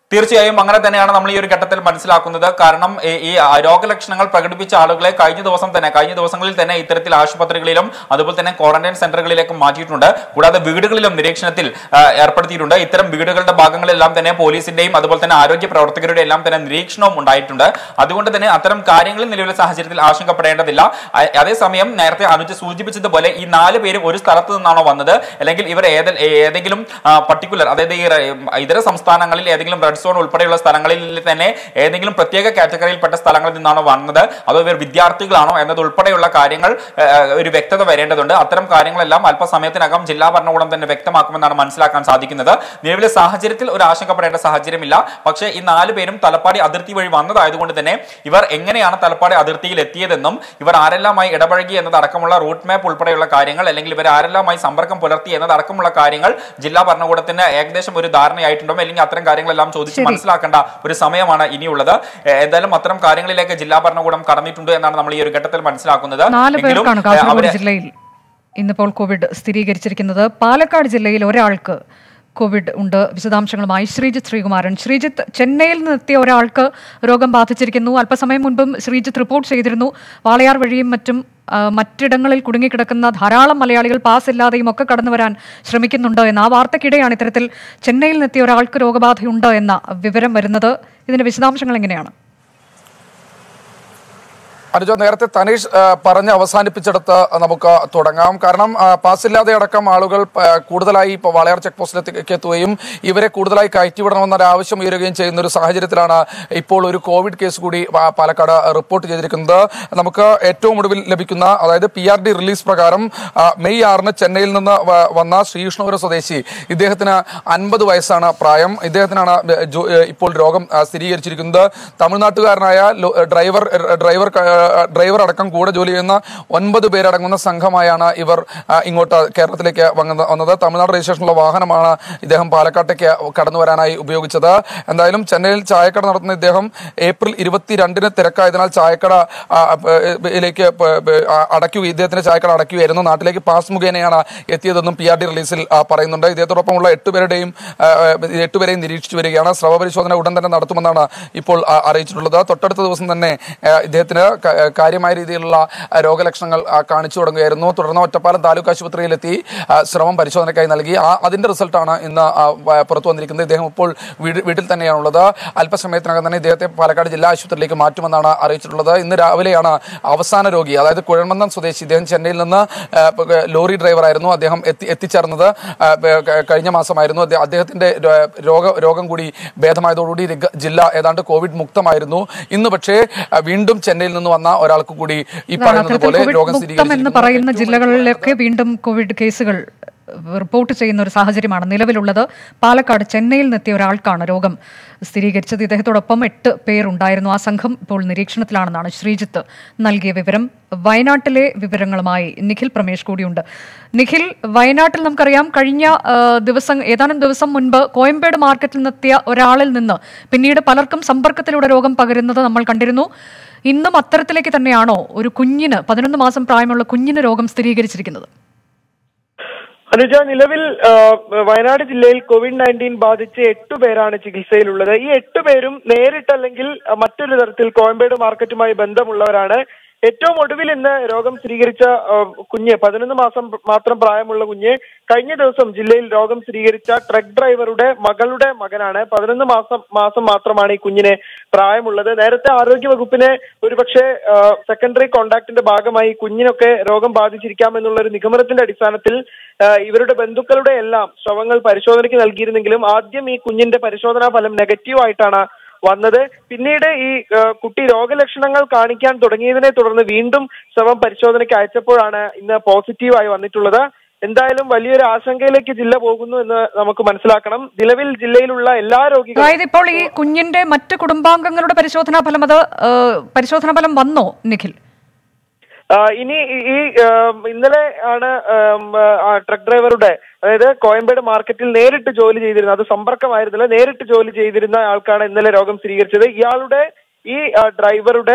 തീർച്ചയായും അങ്ങനെ തന്നെയാണ് നമ്മൾ ഈ ഒരു ഘട്ടത്തിൽ മനസ്സിലാക്കുന്നത് കാരണം ഈ- ഈ രോഗലക്ഷണങ്ങൾ പ്രകടിപ്പിച്ച ആളുകളെ കഴിഞ്ഞ ദിവസം തന്നെ കഴിഞ്ഞ ദിവസങ്ങളിൽ തന്നെ ഇത്തരത്തിൽ ആശുപത്രികളിലും അതുപോലെ തന്നെ ക്വാറന്റൈൻ സെന്ററുകളിലേക്കും മാറ്റിയിട്ടുണ്ട് കൂടാതെ വീടുകളിലും നിരീക്ഷണത്തിൽ ആ, ഏർപ്പെടുത്തിയിട്ടുണ്ട് ഇത്തരം വീടുകളുടെ ഭാഗങ്ങളിലെല്ലാം തന്നെ പോലീസിന്റെയും അതുപോലെ തന്നെ ആരോഗ്യ പ്രവർത്തകരുടെ എല്ലാം തന്നെ നിരീക്ഷണവും ഉണ്ടായിട്ടുണ്ട് അതുകൊണ്ട് തന്നെ അത്തരം കാര്യങ്ങളിൽ നിലവിലെ സാഹചര്യത്തിൽ ആശങ്കപ്പെടേണ്ടതില്ല അ- അതേസമയം നേരത്തെ അനുജ സൂചിപ്പിച്ചതുപോലെ ഈ നാല് പേരും ഒരു സ്ഥലത്ത് നിന്നാണോ വന്നത് അല്ലെങ്കിൽ ഇവർ ഏതെ- ഏതെങ്കിലും പർട്ടിക്കുലർ അതായത് ഈ റെ- ഇതര സംസ്ഥാനങ്ങളിൽ ഏതെങ്കിലും റെഡ് സോൺ ഉൾപ്പെടെയുള്ള സ്ഥലങ്ങളിൽ തന്നെ ഏതെങ്കിലും പ്രത്യേക കാറ്റഗറിയിൽപ്പെട്ട സ്ഥലങ്ങളിൽ നിന്നാണോ വന്നത് അതോ ഇവർ വിദ്യാർത്ഥികളാണോ എന്നത് ഉൾപ്പെടെയുള്ള കാര്യങ്ങൾ ആ, ഒരു വ്യക്തത വരേണ്ടതുണ്ട് അത്തരം കാര്യങ്ങളെല്ലാം അല്പസമയത്തിനകം ജില്ലാ ഭരണകൂടം തന്നെ വ്യക്തമാക്കുമെന്നാണ് മനസ്സിലാക്കാൻ സാധിക്കുന്നത് നിലവിലെ സാഹചര്യത്തിൽ ഒരു ആശങ്കപ്പെടേണ്ട സാഹചര്യമില്ല പക്ഷേ ഈ നാല് പേരും തലപ്പാടി അതിർത്തി വഴി വന്നതായതുകൊണ്ട് തന്നെ ഇവർ എങ്ങനെയാണ് തലപ്പാടി അതിർത്തിയിൽ എത്തിയതെന്നും ഇവർ ആരെല്ലാമായി ഇടപഴകി എന്നതടക്കമുള്ള റൂട്ട് മാപ്പ് ഉൾപ്പെടെയുള്ള കാര്യങ്ങൾ അല്ലെങ്കിൽ ഇവർ ആരെല്ലാമായി സമ്പർക്കം പുലർത്തി എന്നതടക്കമുള്ള കാര്യങ്ങൾ ജില്ലാ ഭരണകൂടത്തിന് ഏകദേശം ഒരു ധാരണയായിട്ടുണ്ടോ അല്ലെങ്കിൽ അത്തരം കാര്യങ്ങളെല്ലാം ചോദിച്ച് ശരി. മനസ്സിലാക്കേണ്ട ഒരു സമയമാണ് ഇനിയുള്ളത് ഏ, എന്തായാലും അത്തരം കാര്യങ്ങളിലേക്ക് ജില്ലാ ഭരണകൂടം കടന്നിട്ടുണ്ട് എന്നാണ് നമ്മൾ ഈ ഒരു ഘട്ടത്തിൽ മനസ്സിലാക്കുന്നത് നാല് എങ്കിലും, പേർക്കാണ് ഏ, കാസർഗോഡ് അവരെ ജില്ലയിൽ ഇന്നിപ്പോൾ കോവിഡ് സ്ഥിരീകരിച്ചിരിക്കുന്നത് പാലക്കാട് ജില്ലയിൽ ഒരാൾക്ക് കോവിഡ് ഉണ്ട് വിശദാംശങ്ങളുമായി ശ്രീജിത്ത് ശ്രീകുമാരൻ ശ്രീജിത്ത് ചെന്നൈയിൽ നിന്നെത്തിയ ഒരാൾക്ക് രോഗം ബാധിച്ചിരിക്കുന്നു അല്പസമയം മുൻപും ശ്രീജിത്ത് റിപ്പോർട്ട് ചെയ്തിരുന്നു വാളയാർ വഴിയും മറ്റും ആ, മറ്റിടങ്ങളിൽ കുടുങ്ങിക്കിടക്കുന്ന ധാരാളം മലയാളികൾ പാസ് ഇല്ലാതെയും ഒക്കെ കടന്നു വരാൻ ശ്രമിക്കുന്നുണ്ട് എന്ന ആ വാർത്തയ്ക്കിടെയാണ് ഇത്തരത്തിൽ ചെന്നൈയിൽ നിന്നെത്തിയ ഒരാൾക്ക് രോഗബാധയുണ്ട് എന്ന വിവരം വരുന്നത് ഇതിന്റെ വിശദാംശങ്ങൾ എങ്ങനെയാണ് അനുജ നേരത്തെ തനീഷ് ആ, പറഞ്ഞ് അവസാനിപ്പിച്ചെടുത്ത് നമുക്ക് തുടങ്ങാം കാരണം ആ, പാസ്സില്ലാതെ അടക്കം ആളുകൾ ആ, കൂടുതലായി ഇപ്പോൾ വാളയാർ ചെക്ക് പോസ്റ്റിലേക്ക് എത്തുകയും ഇവരെ കൂടുതലായി കയറ്റിവിടണമെന്നൊരു ആവശ്യം ഉയരുകയും ചെയ്യുന്ന ഒരു സാഹചര്യത്തിലാണ് ഇപ്പോൾ ഒരു കോവിഡ് കേസ് കൂടി ആ, പാലക്കാട് റിപ്പോർട്ട് ചെയ്തിരിക്കുന്നത് നമുക്ക് ഏറ്റവും ഒടുവിൽ ലഭിക്കുന്ന അതായത് പി ആർ ഡി റിലീസ് പ്രകാരം ആ, മെയ് ആറിന് ചെന്നൈയിൽ നിന്ന് വ- വന്ന ശ്രീകൃഷ്ണപുരം സ്വദേശി ഇദ്ദേഹത്തിന് അൻപത് വയസ്സാണ് പ്രായം ഇദ്ദേഹത്തിനാണ് ജോ- ഇപ്പോൾ രോഗം ആ, സ്ഥിരീകരിച്ചിരിക്കുന്നത് തമിഴ്നാട്ടുകാരനായ ലോ- ഡ്രൈവർ ഡ്രൈവർ ക- ഡ്രൈവർ അടക്കം കൂടെ ജോലി ചെയ്യുന്ന ഒൻപത് പേരടങ്ങുന്ന സംഘമായാണ് ഇവർ ആ, ഇങ്ങോട്ട് കേരളത്തിലേക്ക് വന്നത് വന്നത് തമിഴ്നാട് രജിസ്ട്രേഷനുള്ള വാഹനമാണ് ഇദ്ദേഹം പാലക്കാട്ടേക്ക് കടന്നു വരാനായി ഉപയോഗിച്ചത് എന്തായാലും ചെന്നൈയിൽ ചായക്കട നടത്തുന്ന ഇദ്ദേഹം ഏപ്രിൽ ഇരുപത്തിരണ്ടിന് തിരക്കായതിനാൽ ചായക്കട ആ, പ- യിലേക്ക് പ- പ- ആ, അടയ്ക്കുക ഇദ്ദേഹത്തിന്റെ ചായക്കട അടയ്ക്കുകയായിരുന്നു നാട്ടിലേക്ക് പാസ് മുഖേനയാണ് എത്തിയതെന്നും പി ആർ ഡി റിലീസിൽ ആ, പറയുന്നുണ്ട് ഇദ്ദേഹത്തോടൊപ്പമുള്ള എട്ടുപേരുടെയും ആ, ആ, എട്ടുപേരെയും നിരീക്ഷിച്ചു വരികയാണ് സ്രവ പരിശോധന ഉടൻ തന്നെ നടത്തുമെന്നാണ് ഇപ്പോൾ ആ, അറിയിച്ചിട്ടുള്ളത് തൊട്ടടുത്ത ദിവസം തന്നെ ആ, ഇദ്ദേഹത്തിന് ക- കാര്യമായ രീതിയിലുള്ള ആ, രോഗലക്ഷണങ്ങൾ ആ, കാണിച്ചു തുടങ്ങുകയായിരുന്നു തുടർന്ന് ഒറ്റപ്പാലം താലൂക്ക് ആശുപത്രിയിലെത്തി ആ, സ്രവം പരിശോധനയ്ക്കായി നൽകി ആ അതിന്റെ റിസൾട്ടാണ് ഇന്ന് ആ, വ- പുറത്തു വന്നിരിക്കുന്നത് ഇദ്ദേഹം ഇപ്പോൾ വീട് വീട്ടിൽ തന്നെയാണുള്ളത് അല്പസമയത്തിനകം തന്നെ ഇദ്ദേഹത്തെ പാലക്കാട് ജില്ലാ ആശുപത്രിയിലേക്ക് മാറ്റുമെന്നാണ് അറിയിച്ചിട്ടുള്ളത് ഇന്ന് രാവിലെയാണ് അവസാന രോഗി അതായത് കുഴൽമന്ദം സ്വദേശി ഇദ്ദേഹം ചെന്നൈയിൽ നിന്ന് ആ, പ- ലോറി ഡ്രൈവറായിരുന്നു അദ്ദേഹം എത്തി എത്തിച്ചേർന്നത് ആ, പ- ക- കഴിഞ്ഞ മാസമായിരുന്നു അദ്ദേഹ- അദ്ദേഹത്തിന്റെ രോ- രോഗ രോഗം കൂടി ഭേദമായതോടുകൂടി രിഗ- ജില്ല ഏതാണ്ട് കോവിഡ് മുക്തമായിരുന്നു ഇന്ന് പക്ഷേ ആ, വീണ്ടും ചെന്നൈയിൽ നിന്ന് വന്ന ഒരാൾക്ക് കൂടി ഈ പറയുന്നത് അത്തരത്തിൽ പോലെ കോവിഡ് രോഗം മുക്തം എന്ന് സ്ഥിരീകരിച്ചിരിക്കുന്നു. പറയുന്ന ജില്ലകളിലൊക്കെ വീണ്ടും കോവിഡ് കേസുകൾ റിപ്പോർട്ട് ചെയ്യുന്ന ഒരു സാഹചര്യമാണ് നിലവിലുള്ളത് പാലക്കാട് ചെന്നൈയിൽ നിന്നെത്തിയ ഒരാൾക്കാണ് രോഗം സ്ഥിരീകരിച്ചത് ഇദ്ദേഹത്തോടൊപ്പം എട്ട് പേരുണ്ടായിരുന്നു ആ സംഘം ഇപ്പോൾ നിരീക്ഷണത്തിലാണെന്നാണ് ശ്രീജിത്ത് നൽകിയ വിവരം വയനാട്ടിലെ വിവരങ്ങളുമായി നിഖിൽ പ്രമേഷ് കൂടിയുണ്ട് നിഖിൽ വയനാട്ടിൽ നമുക്കറിയാം കഴിഞ്ഞ ആ, ദിവസം ഏതാനും ദിവസം മുൻപ് കോയമ്പേട് മാർക്കറ്റിൽ നിന്നെത്തിയ ഒരാളിൽ നിന്ന് പിന്നീട് പലർക്കും സമ്പർക്കത്തിലൂടെ രോഗം പകരുന്നത് നമ്മൾ കണ്ടിരുന്നു ഇന്നും അത്തരത്തിലേക്ക് തന്നെയാണോ ഒരു കുഞ്ഞിന് പതിനൊന്ന് മാസം പ്രായമുള്ള കുഞ്ഞിന് രോഗം സ്ഥിരീകരിച്ചിരിക്കുന്നത് അനുജ നിലവിൽ ആ, വയനാട് ജില്ലയിൽ കോവിഡ് നയൻറ്റീൻ ബാധിച്ച് എട്ടു പേരാണ് ചികിത്സയിലുള്ളത് ഈ എട്ടു പേരും നേരിട്ടല്ലെങ്കിൽ ആ, മറ്റൊരു തരത്തിൽ കോയമ്പേട് മാർക്കറ്റുമായി ബന്ധമുള്ളവരാണ് ഏറ്റവും ഒടുവിൽ ഇന്ന് രോഗം സ്ഥിരീകരിച്ച ആ, കുഞ്ഞ് പതിനൊന്ന് മാസം മാത്രം പ്രായമുള്ള കുഞ്ഞ് കഴിഞ്ഞ ദിവസം ജില്ലയിൽ രോഗം സ്ഥിരീകരിച്ച ട്രക്ക് ഡ്രൈവറുടെ മകളുടെ മകനാണ് പതിനൊന്ന് മാസം മാസം മാത്രമാണ് ഈ കുഞ്ഞിന് പ്രായമുള്ളത് നേരത്തെ ആരോഗ്യ വകുപ്പിന് ഒരുപക്ഷെ സെക്കൻഡറി കോണ്ടാക്ടിന്റെ ഭാഗമായി കുഞ്ഞിനൊക്കെ രോഗം ബാധിച്ചിരിക്കാം എന്നുള്ള ഒരു നിഗമനത്തിന്റെ അടിസ്ഥാനത്തിൽ ആ, ഇവരുടെ ബന്ധുക്കളുടെ എല്ലാം ശവങ്ങൾ പരിശോധനയ്ക്ക് നൽകിയിരുന്നെങ്കിലും ആദ്യം ഈ കുഞ്ഞിന്റെ പരിശോധനാ ഫലം നെഗറ്റീവ് ആയിട്ടാണ് വന്നത് പിന്നീട് ഈ ആ, കുട്ടി രോഗലക്ഷണങ്ങൾ കാണിക്കാൻ തുടങ്ങിയതിനെ തുടർന്ന് വീണ്ടും ശവം പരിശോധനയ്ക്ക് അയച്ചപ്പോഴാണ് ഇന്ന് പോസിറ്റീവായി വന്നിട്ടുള്ളത് എന്തായാലും വലിയൊരു ആശങ്കയിലേക്ക് ജില്ല പോകുന്നു എന്ന് നമുക്ക് മനസ്സിലാക്കണം നിലവിൽ ജില്ലയിലുള്ള എല്ലാ രോഗികളും അതായത് ഇപ്പോൾ ഈ കുഞ്ഞിന്റെ മറ്റ് കുടുംബാംഗങ്ങളുടെ പരിശോധനാ ഫലം അത് ആ, പരിശോധനാ ഫലം വന്നോ നിഖിൽ ആ, ഇനി ഈ- ഈ ആം, ഇന്നലെ ആണ് ആം, ആ, ട്രക്ക് ഡ്രൈവറുടെ അതായത് കോയമ്പേട് മാർക്കറ്റിൽ നേരിട്ട് ജോലി ചെയ്തിരുന്ന അത് സമ്പർക്കമായിരുന്നില്ല നേരിട്ട് ജോലി ചെയ്തിരുന്ന ആൾക്കാണ് ഇന്നലെ രോഗം സ്ഥിരീകരിച്ചത് ഇയാളുടെ ഈ ആ, ഡ്രൈവറുടെ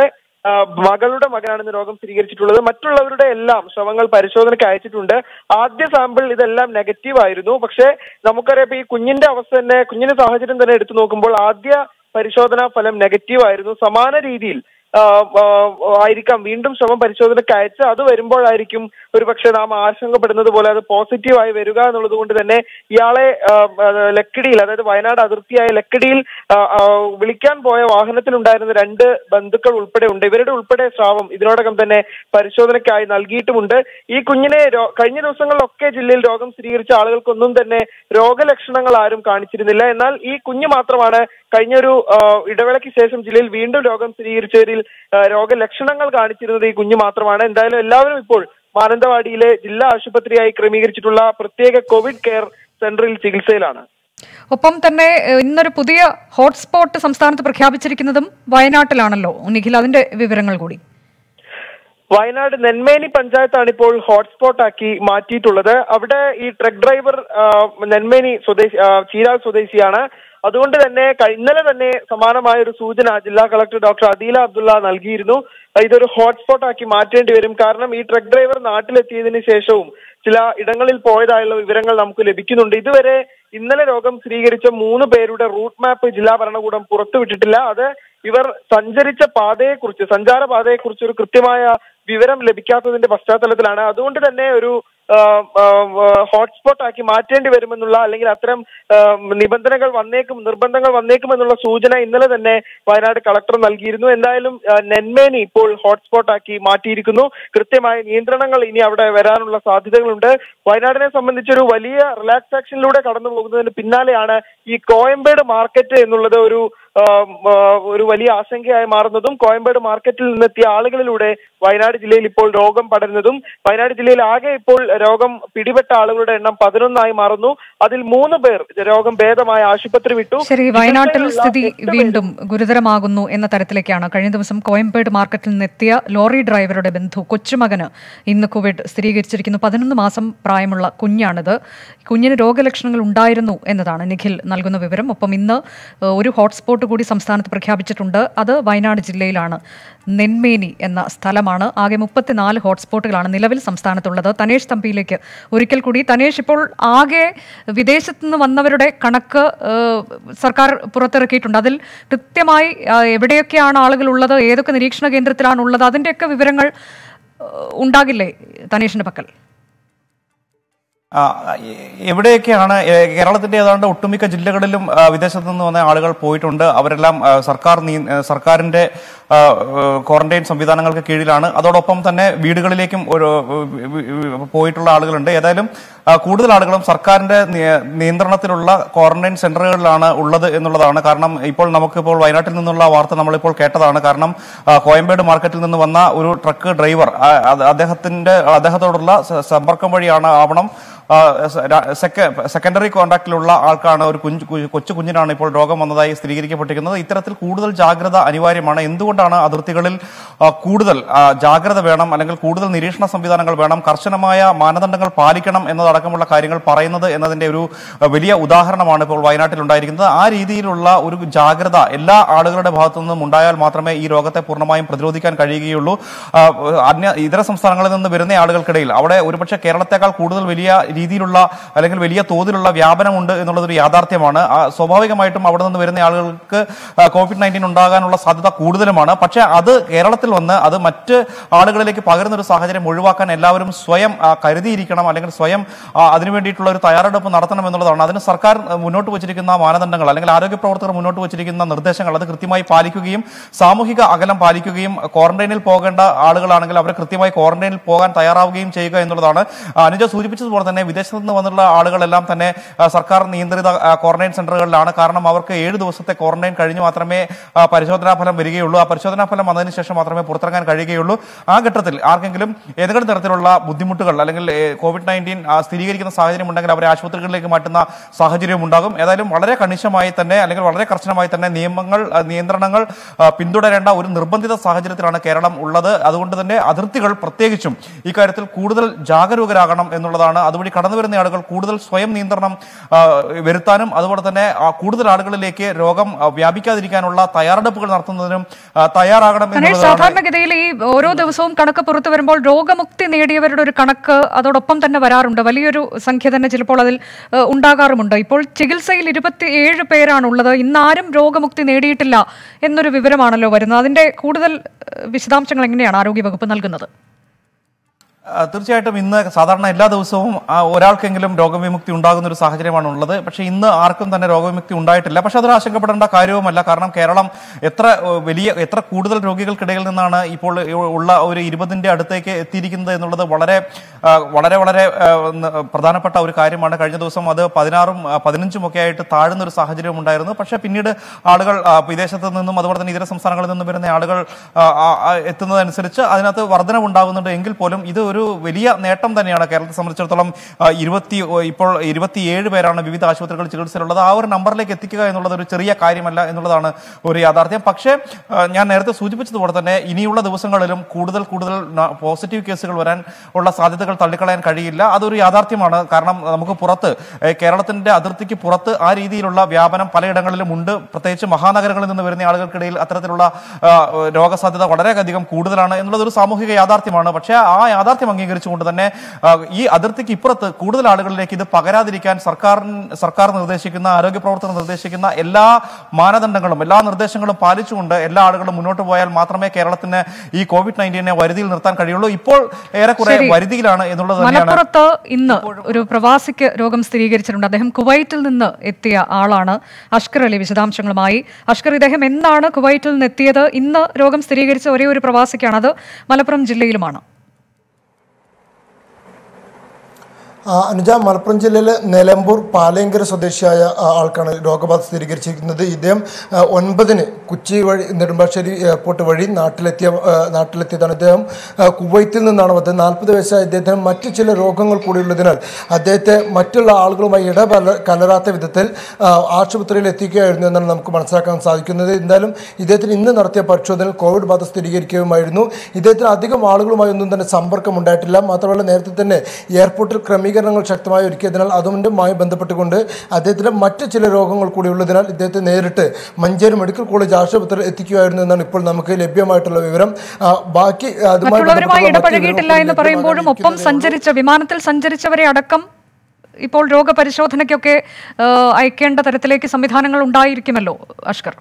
ആ, മകളുടെ മകനാണ് ഇന്ന് രോഗം സ്ഥിരീകരിച്ചിട്ടുള്ളത് മറ്റുള്ളവരുടെ എല്ലാം ശ്രമങ്ങൾ പരിശോധനയ്ക്ക് അയച്ചിട്ടുണ്ട് ആദ്യ സാമ്പിൾ ഇതെല്ലാം നെഗറ്റീവ് ആയിരുന്നു പക്ഷേ നമുക്കറിയാം ഇപ്പൊ ഈ കുഞ്ഞിന്റെ അവസ്ഥ തന്നെ കുഞ്ഞിന്റെ സാഹചര്യം തന്നെ എടുത്തു നോക്കുമ്പോൾ ആദ്യ പരിശോധനാ ഫലം നെഗറ്റീവ് ആയിരുന്നു സമാന രീതിയിൽ ആ, ആ, ആയിരിക്കാം വീണ്ടും ശ്രമം പരിശോധനയ്ക്ക് അയച്ച് അത് വരുമ്പോഴായിരിക്കും ഒരു പക്ഷേ നാം ആശങ്കപ്പെടുന്നത് പോലെ അത് പോസിറ്റീവായി വരിക എന്നുള്ളത് കൊണ്ട് തന്നെ ഇയാളെ ആ, ആ, ലക്കിടിയിൽ അതായത് വയനാട് അതിർത്തിയായ ലക്കിടിയിൽ ആ, ആ, വിളിക്കാൻ പോയ വാഹനത്തിലുണ്ടായിരുന്ന രണ്ട് ബന്ധുക്കൾ ഉൾപ്പെടെ ഉണ്ട് ഇവരുടെ ഉൾപ്പെടെ സ്രാവം ഇതിനോടകം തന്നെ പരിശോധനയ്ക്കായി നൽകിയിട്ടുമുണ്ട് ഈ കുഞ്ഞിനെ രോ- കഴിഞ്ഞ ദിവസങ്ങളിലൊക്കെ ജില്ലയിൽ രോഗം സ്ഥിരീകരിച്ച ആളുകൾക്കൊന്നും തന്നെ രോഗലക്ഷണങ്ങൾ ആരും കാണിച്ചിരുന്നില്ല എന്നാൽ ഈ കുഞ്ഞ് മാത്രമാണ് കഴിഞ്ഞൊരു ആ, ഇടവേളയ്ക്ക് ശേഷം ജില്ലയിൽ വീണ്ടും രോഗം സ്ഥിരീകരിച്ചവരിൽ ആ, രോഗലക്ഷണങ്ങൾ കാണിച്ചിരുന്നത് ഈ കുഞ്ഞ് മാത്രമാണ് എന്തായാലും എല്ലാവരും ഇപ്പോൾ മാനന്തവാടിയിലെ ജില്ലാ ആശുപത്രിയായി ക്രമീകരിച്ചിട്ടുള്ള പ്രത്യേക കോവിഡ് കെയർ സെന്ററിൽ ചികിത്സയിലാണ് ഒപ്പം തന്നെ ഏഹ്, ഇന്നൊരു പുതിയ ഹോട്ട്സ്പോട്ട് സംസ്ഥാനത്ത് പ്രഖ്യാപിച്ചിരിക്കുന്നതും വയനാട്ടിലാണല്ലോ നിഖിൽ അതിന്റെ വിവരങ്ങൾ കൂടി വയനാട് നെന്മേനി പഞ്ചായത്താണ് ഇപ്പോൾ ഹോട്ട്സ്പോട്ട് ആക്കി മാറ്റിയിട്ടുള്ളത് അവിടെ ഈ ട്രക്ക് ഡ്രൈവർ ആ, നെന്മേനി സ്വദേശി ആ, ചീരാൽ സ്വദേശിയാണ് അതുകൊണ്ട് തന്നെ കഴി- ഇന്നലെ തന്നെ സമാനമായ ഒരു സൂചന ജില്ലാ കളക്ടർ ഡോക്ടർ അദീല അബ്ദുള്ള നൽകിയിരുന്നു ഇതൊരു ഹോട്ട്സ്പോട്ട് ആക്കി മാറ്റേണ്ടി വരും കാരണം ഈ ട്രക്ക് ഡ്രൈവർ നാട്ടിലെത്തിയതിനു ശേഷവും ചില ഇടങ്ങളിൽ പോയതായുള്ള വിവരങ്ങൾ നമുക്ക് ലഭിക്കുന്നുണ്ട് ഇതുവരെ ഇന്നലെ രോഗം സ്ഥിരീകരിച്ച മൂന്ന് പേരുടെ റൂട്ട് മാപ്പ് ജില്ലാ ഭരണകൂടം പുറത്തുവിട്ടിട്ടില്ല അത് ഇവർ സഞ്ചരിച്ച പാതയെക്കുറിച്ച് സഞ്ചാര പാതയെക്കുറിച്ച് ഒരു കൃത്യമായ വിവരം ലഭിക്കാത്തതിന്റെ പശ്ചാത്തലത്തിലാണ് അതുകൊണ്ട് തന്നെ ഒരു ഹോട്ട്സ്പോട്ട് ആക്കി മാറ്റേണ്ടി വരുമെന്നുള്ള അല്ലെങ്കിൽ അത്തരം ആ, നിബന്ധനകൾ വന്നേക്കും നിർബന്ധങ്ങൾ വന്നേക്കുമെന്നുള്ള സൂചന ഇന്നലെ തന്നെ വയനാട് കളക്ടർ നൽകിയിരുന്നു എന്തായാലും ആ, നെന്മേനി ഇപ്പോൾ ഹോട്ട്സ്പോട്ട് ആക്കി മാറ്റിയിരിക്കുന്നു കൃത്യമായ നിയന്ത്രണങ്ങൾ ഇനി അവിടെ വരാനുള്ള സാധ്യതകളുണ്ട് വയനാടിനെ സംബന്ധിച്ചൊരു വലിയ റിലാക്സാക്ഷനിലൂടെ കടന്നു പോകുന്നതിന് പിന്നാലെയാണ് ഈ കോയമ്പേട് മാർക്കറ്റ് എന്നുള്ളത് ഒരു ആം, ആ, ഒരു വലിയ ആശങ്കയായി മാറുന്നതും കോയമ്പേട് മാർക്കറ്റിൽ നിന്നെത്തിയ ആളുകളിലൂടെ വയനാട് ജില്ലയിൽ ഇപ്പോൾ രോഗം പടരുന്നതും വയനാട് ജില്ലയിൽ ആകെ ഇപ്പോൾ രോഗം പിടിപെട്ട ആളുകളുടെ എണ്ണം പതിനൊന്നായി മാറുന്നു അതിൽ മൂന്ന് പേർ രോഗം ഭേദമായ ആശുപത്രി വിട്ടു ശരി വയനാട്ടിൽ ചികിത്സയിലുള്ള സ്ഥിതി എട്ട് പേരും വീണ്ടും ഗുരുതരമാകുന്നു എന്ന തരത്തിലേക്കാണ് കഴിഞ്ഞ ദിവസം കോയമ്പേട് മാർക്കറ്റിൽ നിന്നെത്തിയ ലോറി ഡ്രൈവറുടെ ബന്ധു കൊച്ചുമകന് ഇന്ന് കോവിഡ് സ്ഥിരീകരിച്ചിരിക്കുന്നു പതിനൊന്ന് മാസം പ്രായമുള്ള കുഞ്ഞാണിത് കുഞ്ഞിന് രോഗലക്ഷണങ്ങൾ ഉണ്ടായിരുന്നു എന്നതാണ് നിഖിൽ നൽകുന്ന വിവരം ഒപ്പം ഇന്ന് ഏഹ്, ഒരു ഹോട്ട്സ്പോട്ട് കൂടി സംസ്ഥാനത്ത് പ്രഖ്യാപിച്ചിട്ടുണ്ട് അത് വയനാട് ജില്ലയിലാണ് നെന്മേനി എന്ന സ്ഥലമാണ് ആകെ മുപ്പത്തിനാല് ഹോട്ട്സ്പോട്ടുകളാണ് നിലവിൽ സംസ്ഥാനത്തുള്ളത് തനേഷ് തമ്പിയിലേക്ക് ഒരിക്കൽ കൂടി തനേഷ് ഇപ്പോൾ ആകെ വിദേശത്ത് നിന്ന് വന്നവരുടെ കണക്ക് ഏഹ്, സർക്കാർ പുറത്തിറക്കിയിട്ടുണ്ട് അതിൽ കൃത്യമായി ആ, എവിടെയൊക്കെയാണ് ആളുകൾ ഉള്ളത് ഏതൊക്കെ നിരീക്ഷണ കേന്ദ്രത്തിലാണ് ഉള്ളത് അതിൻ്റെയൊക്കെ വിവരങ്ങൾ ഏഹ്, ഉണ്ടാകില്ലേ തനേഷിന്റെ പക്കൽ ആ, എ- എവിടെയൊക്കെയാണ് ഏ, കേരളത്തിന്റെ ഏതാണ്ട് ഒട്ടുമിക്ക ജില്ലകളിലും ആ, വിദേശത്ത് നിന്ന് വന്ന ആളുകൾ പോയിട്ടുണ്ട് അവരെല്ലാം ആ, സർക്കാർ നീ- ആ, സർക്കാരിന്റെ ആ, ആ, ക്വാറന്റൈൻ സംവിധാനങ്ങൾക്ക് കീഴിലാണ് അതോടൊപ്പം തന്നെ വീടുകളിലേക്കും ഒരു വി- വി- വി- പോയിട്ടുള്ള ആളുകളുണ്ട് ഏതായാലും ആ, കൂടുതൽ ആളുകളും സർക്കാരിന്റെ നിയ- നിയന്ത്രണത്തിലുള്ള ക്വാറന്റൈൻ സെന്ററുകളിലാണ് ഉള്ളത് എന്നുള്ളതാണ് കാരണം ഇപ്പോൾ നമുക്കിപ്പോൾ വയനാട്ടിൽ നിന്നുള്ള വാർത്ത നമ്മളിപ്പോൾ കേട്ടതാണ് കാരണം ആ, കോയമ്പേട് മാർക്കറ്റിൽ നിന്ന് വന്ന ഒരു ട്രക്ക് ഡ്രൈവർ ആ, അത് അദ്ദേഹത്തിന്റെ അദ്ദേഹത്തോടുള്ള സ- സമ്പർക്കം വഴിയാണ് ആവണം ആ, സ- ര- സെക്ക- സെക്കൻഡറി കോണ്ടാക്റ്റിലുള്ള ആൾക്കാണ് ഒരു കുഞ്ഞ് കു- കൊച്ചു കുഞ്ഞിനാണ് ഇപ്പോൾ രോഗം വന്നതായി സ്ഥിരീകരിക്കപ്പെട്ടിരിക്കുന്നത് ഇത്തരത്തിൽ കൂടുതൽ ജാഗ്രത അനിവാര്യമാണ് എന്തുകൊണ്ടാണ് അതിർത്തികളിൽ ആ, കൂടുതൽ ആ, ജാഗ്രത വേണം അല്ലെങ്കിൽ കൂടുതൽ നിരീക്ഷണ സംവിധാനങ്ങൾ വേണം കർശനമായ മാനദണ്ഡങ്ങൾ പാലിക്കണം എന്നതടക്കമുള്ള കാര്യങ്ങൾ പറയുന്നത് എന്നതിന്റെ ഒരു ആ, വലിയ ഉദാഹരണമാണ് ഇപ്പോൾ വയനാട്ടിൽ ഉണ്ടായിരിക്കുന്നത് ആ രീതിയിലുള്ള ഒരു ജാഗ്രത എല്ലാ ആളുകളുടെ ഭാഗത്തു നിന്നും ഉണ്ടായാൽ മാത്രമേ ഈ രോഗത്തെ പൂർണ്ണമായും പ്രതിരോധിക്കാൻ കഴിയുകയുള്ളൂ ആ, അന്യ ഇതര സംസ്ഥാനങ്ങളിൽ നിന്ന് വരുന്ന ആളുകൾക്കിടയിൽ അവിടെ ഒരുപക്ഷെ കേരളത്തെക്കാൾ കൂടുതൽ വലിയ രീതിയിലുള്ള അല്ലെങ്കിൽ വലിയ തോതിലുള്ള വ്യാപനമുണ്ട് എന്നുള്ളതൊരു യാഥാർത്ഥ്യമാണ് ആ, സ്വാഭാവികമായിട്ടും അവിടെ നിന്ന് വരുന്ന ആളുകൾക്ക് കോവിഡ് നയൻറ്റീൻ ഉണ്ടാകാനുള്ള സാധ്യത കൂടുതലുമാണ് പക്ഷേ അത് കേരളത്തിൽ വന്ന് അത് മറ്റ് ആളുകളിലേക്ക് പകരുന്ന ഒരു സാഹചര്യം ഒഴിവാക്കാൻ എല്ലാവരും സ്വയം ആ, കരുതിയിരിക്കണം അല്ലെങ്കിൽ സ്വയം ആ, അതിനു വേണ്ടിയിട്ടുള്ള ഒരു തയ്യാറെടുപ്പ് നടത്തണം എന്നുള്ളതാണ് അതിന് സർക്കാർ ആ, മുന്നോട്ട് വച്ചിരിക്കുന്ന മാനദണ്ഡങ്ങൾ അല്ലെങ്കിൽ ആരോഗ്യ പ്രവർത്തകർ മുന്നോട്ട് വച്ചിരിക്കുന്ന നിർദ്ദേശങ്ങൾ അത് കൃത്യമായി പാലിക്കുകയും സാമൂഹിക അകലം പാലിക്കുകയും ക്വാറന്റൈനിൽ പോകേണ്ട ആളുകളാണെങ്കിൽ അവരെ കൃത്യമായി ക്വാറന്റൈനിൽ പോകാൻ തയ്യാറാവുകയും ചെയ്യുക എന്നുള്ളതാണ് ആ, അനുജ സൂചിപ്പിച്ചതുപോലെ തന്നെ വിദേശത്ത് നിന്ന് വന്നുള്ള ആളുകളെല്ലാം തന്നെ ആ, സർക്കാർ നിയന്ത്രിത ആ, ക്വാറന്റൈൻ സെന്ററുകളിലാണ് കാരണം അവർക്ക് ഏഴ് ദിവസത്തെ ക്വാറന്റൈൻ കഴിഞ്ഞ് മാത്രമേ ആ, പരിശോധനാ ഫലം വരികയുള്ളൂ ആ പരിശോധനാ ഫലം വന്നതിന് ശേഷം മാത്രമേ പുറത്തിറങ്ങാൻ കഴിയുകയുള്ളൂ ആ ഘട്ടത്തിൽ ആർക്കെങ്കിലും ഏതെങ്കിലും തരത്തിലുള്ള ബുദ്ധിമുട്ടുകൾ അല്ലെങ്കിൽ ഏ, കോവിഡ് നയൻറ്റീൻ സ്ഥിരീകരിക്കുന്ന സാഹചര്യം ഉണ്ടെങ്കിൽ അവരെ ആശുപത്രികളിലേക്ക് മാറ്റുന്ന സാഹചര്യം ഉണ്ടാകും ഏതായാലും വളരെ കണിശമായി തന്നെ അല്ലെങ്കിൽ വളരെ കർശനമായി തന്നെ നിയമങ്ങൾ ആ, നിയന്ത്രണങ്ങൾ ആ, പിന്തുടരേണ്ട ഒരു നിർബന്ധിത സാഹചര്യത്തിലാണ് കേരളം ഉള്ളത് അതുകൊണ്ട് തന്നെ അതിർത്തികൾ പ്രത്യേകിച്ചും ഇക്കാര്യത്തിൽ കൂടുതൽ ജാഗരൂകരാകണം എന്നുള്ളതാണ് അതുവഴി കടന്നു വരുന്ന ആളുകൾ കൂടുതൽ സ്വയം നിയന്ത്രണം ആ, വരുത്താനും അതുപോലെ തന്നെ ആ, കൂടുതൽ ആളുകളിലേക്ക് രോഗം ആ, വ്യാപിക്കാതിരിക്കാനുള്ള തയ്യാറെടുപ്പുകൾ നടത്തുന്നതിനും ആ, തയ്യാറാകണം ഗണേഷ് എന്നുള്ളതാണ് സാധാരണഗതിയിൽ ഈ ഓരോ ദിവസവും കണക്ക് പുറത്തു വരുമ്പോൾ രോഗമുക്തി നേടിയവരുടെ ഒരു കണക്ക് അതോടൊപ്പം തന്നെ വരാറുണ്ട് വലിയൊരു സംഖ്യ തന്നെ ചിലപ്പോൾ അതിൽ ഏഹ്, ഉണ്ടാകാറുമുണ്ട് ഇപ്പോൾ ചികിത്സയിൽ ഇരുപത്തി ഏഴ് പേരാണുള്ളത് ഇന്നാരും രോഗമുക്തി നേടിയിട്ടില്ല എന്നൊരു വിവരമാണല്ലോ വരുന്നത് അതിന്റെ കൂടുതൽ ഏഹ്, വിശദാംശങ്ങൾ എങ്ങനെയാണ് ആരോഗ്യവകുപ്പ് നൽകുന്നത് ആ, തീർച്ചയായിട്ടും ഇന്ന് സാധാരണ എല്ലാ ദിവസവും ആ, ഒരാൾക്കെങ്കിലും രോഗവിമുക്തി ഉണ്ടാകുന്ന ഒരു സാഹചര്യമാണ് ഉള്ളത് പക്ഷേ ഇന്ന് ആർക്കും തന്നെ രോഗവിമുക്തി ഉണ്ടായിട്ടില്ല പക്ഷെ അതൊരു ആശങ്കപ്പെടേണ്ട കാര്യവുമല്ല കാരണം കേരളം എത്ര ഏ, വലിയ എത്ര കൂടുതൽ രോഗികൾക്കിടയിൽ നിന്നാണ് ഇപ്പോൾ ഉള്ള ഒരു ഇരുപതിന്റെ അടുത്തേക്ക് എത്തിയിരിക്കുന്നത് എന്നുള്ളത് വളരെ ആ, വളരെ വളരെ ആ, ന- പ്രധാനപ്പെട്ട ഒരു കാര്യമാണ് കഴിഞ്ഞ ദിവസം അത് പതിനാറും ആ, പതിനഞ്ചും ഒക്കെ ആയിട്ട് താഴുന്ന ഒരു സാഹചര്യം ഉണ്ടായിരുന്നു പക്ഷേ പിന്നീട് ആളുകൾ ആ, വിദേശത്ത് നിന്നും അതുപോലെ തന്നെ ഇതര സംസ്ഥാനങ്ങളിൽ നിന്നും വരുന്ന ആളുകൾ ആ, ആ, ആ, എത്തുന്നതനുസരിച്ച് അതിനകത്ത് വർധനവുണ്ടാകുന്നുണ്ട് എങ്കിൽ പോലും ഇത് ഒരു വലിയ നേട്ടം തന്നെയാണ് കേരളത്തെ സംബന്ധിച്ചിടത്തോളം ആ, ഇരുപത്തി ഓ, ഇപ്പോൾ ഇരുപത്തിയേഴ് പേരാണ് വിവിധ ആശുപത്രികളിൽ ചികിത്സയിലുള്ളത് ആ ഒരു നമ്പറിലേക്ക് എത്തിക്കുക എന്നുള്ളത് ഒരു ചെറിയ കാര്യമല്ല എന്നുള്ളതാണ് ഒരു യാഥാർത്ഥ്യം പക്ഷേ ആ, ഞാൻ നേരത്തെ സൂചിപ്പിച്ചതുപോലെ തന്നെ ഇനിയുള്ള ദിവസങ്ങളിലും കൂടുതൽ കൂടുതൽ ന- പോസിറ്റീവ് കേസുകൾ വരാൻ ഉള്ള സാധ്യതകൾ തള്ളിക്കളയാൻ കഴിയില്ല അതൊരു യാഥാർത്ഥ്യമാണ് കാരണം നമുക്ക് പുറത്ത് ഏ, കേരളത്തിന്റെ അതിർത്തിക്ക് പുറത്ത് ആ രീതിയിലുള്ള വ്യാപനം പലയിടങ്ങളിലും ഉണ്ട് പ്രത്യേകിച്ച് മഹാനഗരങ്ങളിൽ നിന്ന് വരുന്ന ആളുകൾക്കിടയിൽ അത്തരത്തിലുള്ള ആ, രോഗസാധ്യത വളരെയധികം കൂടുതലാണ് എന്നുള്ളത് ഒരു സാമൂഹിക യാഥാർത്ഥ്യമാണ് പക്ഷേ ആ യാഥാർത്ഥ്യം അംഗീകരിച്ചുകൊണ്ട് തന്നെ ആ, ഈ അതിർത്തിക്ക് ഇപ്പുറത്ത് കൂടുതൽ ആളുകളിലേക്ക് ഇത് പകരാതിരിക്കാൻ സർക്കാർ സർക്കാർ നിർദ്ദേശിക്കുന്ന ആരോഗ്യ പ്രവർത്തകർ നിർദ്ദേശിക്കുന്ന എല്ലാ മാനദണ്ഡങ്ങളും എല്ലാ നിർദ്ദേശങ്ങളും പാലിച്ചുകൊണ്ട് എല്ലാ ആളുകളും മുന്നോട്ട് പോയാൽ മാത്രമേ കേരളത്തിന് ഈ കോവിഡ് നയൻറ്റീനെ വരുതിയിൽ നിർത്താൻ കഴിയുള്ളൂ ഇപ്പോൾ ഏറെക്കുറെ ശരി. വരുതിയിലാണ് എന്നുള്ളത് തന്നെയാണ് മലപ്പുറത്ത് ഇന്ന് ഒരു പ്രവാസിക്ക് രോഗം സ്ഥിരീകരിച്ചിട്ടുണ്ട് അദ്ദേഹം കുവൈറ്റിൽ നിന്ന് എത്തിയ ആളാണ് അഷ്കർ അലി വിശദാംശങ്ങളുമായി അഷ്കർ ഇദ്ദേഹം എന്നാണ് കുവൈറ്റിൽ നിന്ന് എത്തിയത് ഇന്ന് രോഗം സ്ഥിരീകരിച്ച ഒരേ ഒരു പ്രവാസിക്കാണ് അത് മലപ്പുറം ജില്ലയിലുമാണ് ആ, അനുജ മലപ്പുറം ജില്ലയിലെ നിലമ്പൂർ പാലയങ്കര സ്വദേശിയായ ആ, ആൾക്കാണ് രോഗബാധ സ്ഥിരീകരിച്ചിരിക്കുന്നത് ഇദ്ദേഹം ആ, ഒൻപതിന് കൊച്ചി വഴി നെടുമ്പാശ്ശേരി എയർപോർട്ട് വഴി നാട്ടിലെത്തിയ ആ, നാട്ടിലെത്തിയതാണ് ഇദ്ദേഹം ആ, കുവൈത്തിൽ നിന്നാണ് വന്നത് നാൽപ്പത് വയസ്സായ ഇദ്ദേഹത്തിന് മറ്റു ചില രോഗങ്ങൾ കൂടിയുള്ളതിനാൽ അദ്ദേഹത്തെ മറ്റുള്ള ആളുകളുമായി ഇടപല കലരാത്ത വിധത്തിൽ ആ, ആശുപത്രിയിൽ എത്തിക്കുകയായിരുന്നു എന്നാണ് നമുക്ക് മനസ്സിലാക്കാൻ സാധിക്കുന്നത് എന്തായാലും ഇദ്ദേഹത്തിന് ഇന്ന് നടത്തിയ പരിശോധനയിൽ കോവിഡ് ബാധ സ്ഥിരീകരിക്കുകയുമായിരുന്നു ഇദ്ദേഹത്തിന് അധികം ആളുകളുമായി ഒന്നും തന്നെ സമ്പർക്കം ഉണ്ടായിട്ടില്ല മാത്രമല്ല നേരത്തെ തന്നെ എയർപോർട്ടിൽ ക്രമീകരണങ്ങൾ ശക്തമായി ഒരുക്കിയതിനാൽ അതുമായി ബന്ധപ്പെട്ടുകൊണ്ട് അദ്ദേഹത്തിന് മറ്റ് ചില രോഗങ്ങൾ കൂടി ഉള്ളതിനാൽ ഇദ്ദേഹത്തെ നേരിട്ട് മഞ്ചേരി മെഡിക്കൽ കോളേജ് ആശുപത്രിയിൽ എത്തിക്കുകയായിരുന്നു എന്നാണ് ഇപ്പോൾ നമുക്ക് ലഭ്യമായിട്ടുള്ള വിവരം ആ, ബാക്കി അതുമായി മറ്റുള്ളവരുമായി ബന്ധപ്പെട്ടുള്ള മറ്റ് ഇടപഴകിയിട്ടില്ല വിവരങ്ങൾ എന്ന് പറയുമ്പോഴും ഒപ്പം ലഭ്യമാകാനിരിക്കുന്നതേ ഉള്ളൂ. സഞ്ചരിച്ച വിമാനത്തിൽ സഞ്ചരിച്ചവരെ അടക്കം ഇപ്പോൾ രോഗപരിശോധനയ്ക്കൊക്കെ ആ, അയക്കേണ്ട തരത്തിലേക്ക് സംവിധാനങ്ങൾ ഉണ്ടായിരിക്കുമല്ലോ അഷ്കർ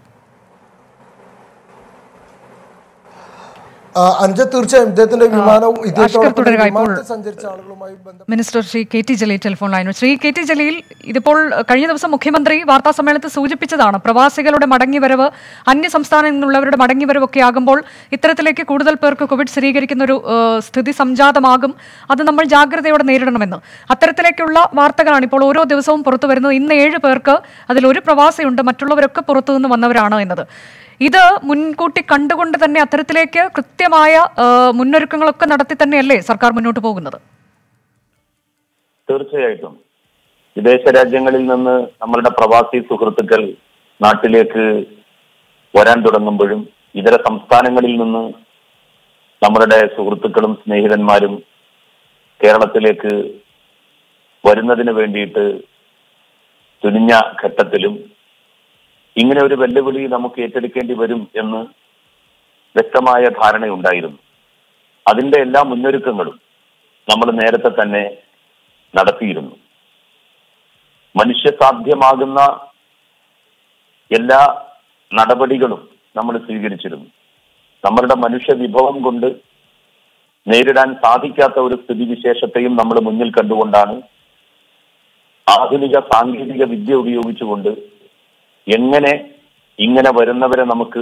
ആ, അനുജ തീർച്ചയായും ഇദ്ദേഹത്തിന്റെ വിമാനവും അഷ്കർ ഇദ്ദേഹത്തോടൊപ്പം തുടരുക ഇപ്പോൾ. വിമാനത്തിൽ സഞ്ചരിച്ച ആളുകളുമായി ബന്ധപ്പെട്ട് minister Shri K T Jaleel telephone line Shri K T Jaleel ഇതിപ്പോൾ കഴിഞ്ഞ ദിവസം മുഖ്യമന്ത്രി വാർത്താ സമ്മേളനത്തിൽ സൂചിപ്പിച്ചതാണ് പ്രവാസികളുടെ മടങ്ങിവരവ് അന്യ സംസ്ഥാനങ്ങളിൽ നിന്നുള്ളവരുടെ മടങ്ങിവരവൊക്കെ ആകുമ്പോൾ ഇത്തരത്തിലേക്ക് കൂടുതൽ പേർക്ക് കോവിഡ് സ്ഥിരീകരിക്കുന്ന ഒരു ഏഹ്, സ്ഥിതി സംജാതമാകും അത് നമ്മൾ ജാഗ്രതയോടെ നേരിടണമെന്ന് അത്തരത്തിലേക്കുള്ള വാർത്തകളാണ് ഇപ്പോൾ ഓരോ ദിവസവും പുറത്തു വരുന്നത് ഇന്ന് ഏഴ് പേർക്ക് അതിൽ ഒരു പ്രവാസിയുണ്ട് മറ്റുള്ളവരൊക്കെ പുറത്തു നിന്ന് വന്നവരാണ് എന്നത് ഇത് മുൻകൂട്ടി കണ്ടുകൊണ്ട് തന്നെ അത്തരത്തിലേക്ക് കൃത്യമായ ഏഹ്, മുന്നൊരുക്കങ്ങളൊക്കെ നടത്തി തന്നെയല്ലേ സർക്കാർ മുന്നോട്ട് പോകുന്നത് തീർച്ചയായിട്ടും വിദേശ രാജ്യങ്ങളിൽ നിന്ന് നമ്മളുടെ പ്രവാസി സുഹൃത്തുക്കൾ നാട്ടിലേക്ക് വരാൻ തുടങ്ങുമ്പോഴും ഇതര സംസ്ഥാനങ്ങളിൽ നിന്ന് നമ്മളുടെ സുഹൃത്തുക്കളും സ്നേഹിതന്മാരും കേരളത്തിലേക്ക് വരുന്നതിന് വേണ്ടിയിട്ട് തുനിഞ്ഞ ഘട്ടത്തിലും ഇങ്ങനെ ഒരു വെല്ലുവിളി നമുക്ക് ഏറ്റെടുക്കേണ്ടി വരും എന്ന് വ്യക്തമായ ധാരണയുണ്ടായിരുന്നു അതിന്റെ എല്ലാ മുന്നൊരുക്കങ്ങളും നമ്മൾ നേരത്തെ തന്നെ നടത്തിയിരുന്നു മനുഷ്യസാധ്യമാകുന്ന എല്ലാ നടപടികളും നമ്മൾ സ്വീകരിച്ചിരുന്നു നമ്മളുടെ മനുഷ്യ വിഭവം കൊണ്ട് നേരിടാൻ സാധിക്കാത്ത ഒരു സ്ഥിതിവിശേഷത്തെയും നമ്മൾ മുന്നിൽ കണ്ടുകൊണ്ടാണ് ആധുനിക സാങ്കേതിക വിദ്യ ഉപയോഗിച്ചുകൊണ്ട് എങ്ങനെ ഇങ്ങനെ വരുന്നവരെ നമുക്ക്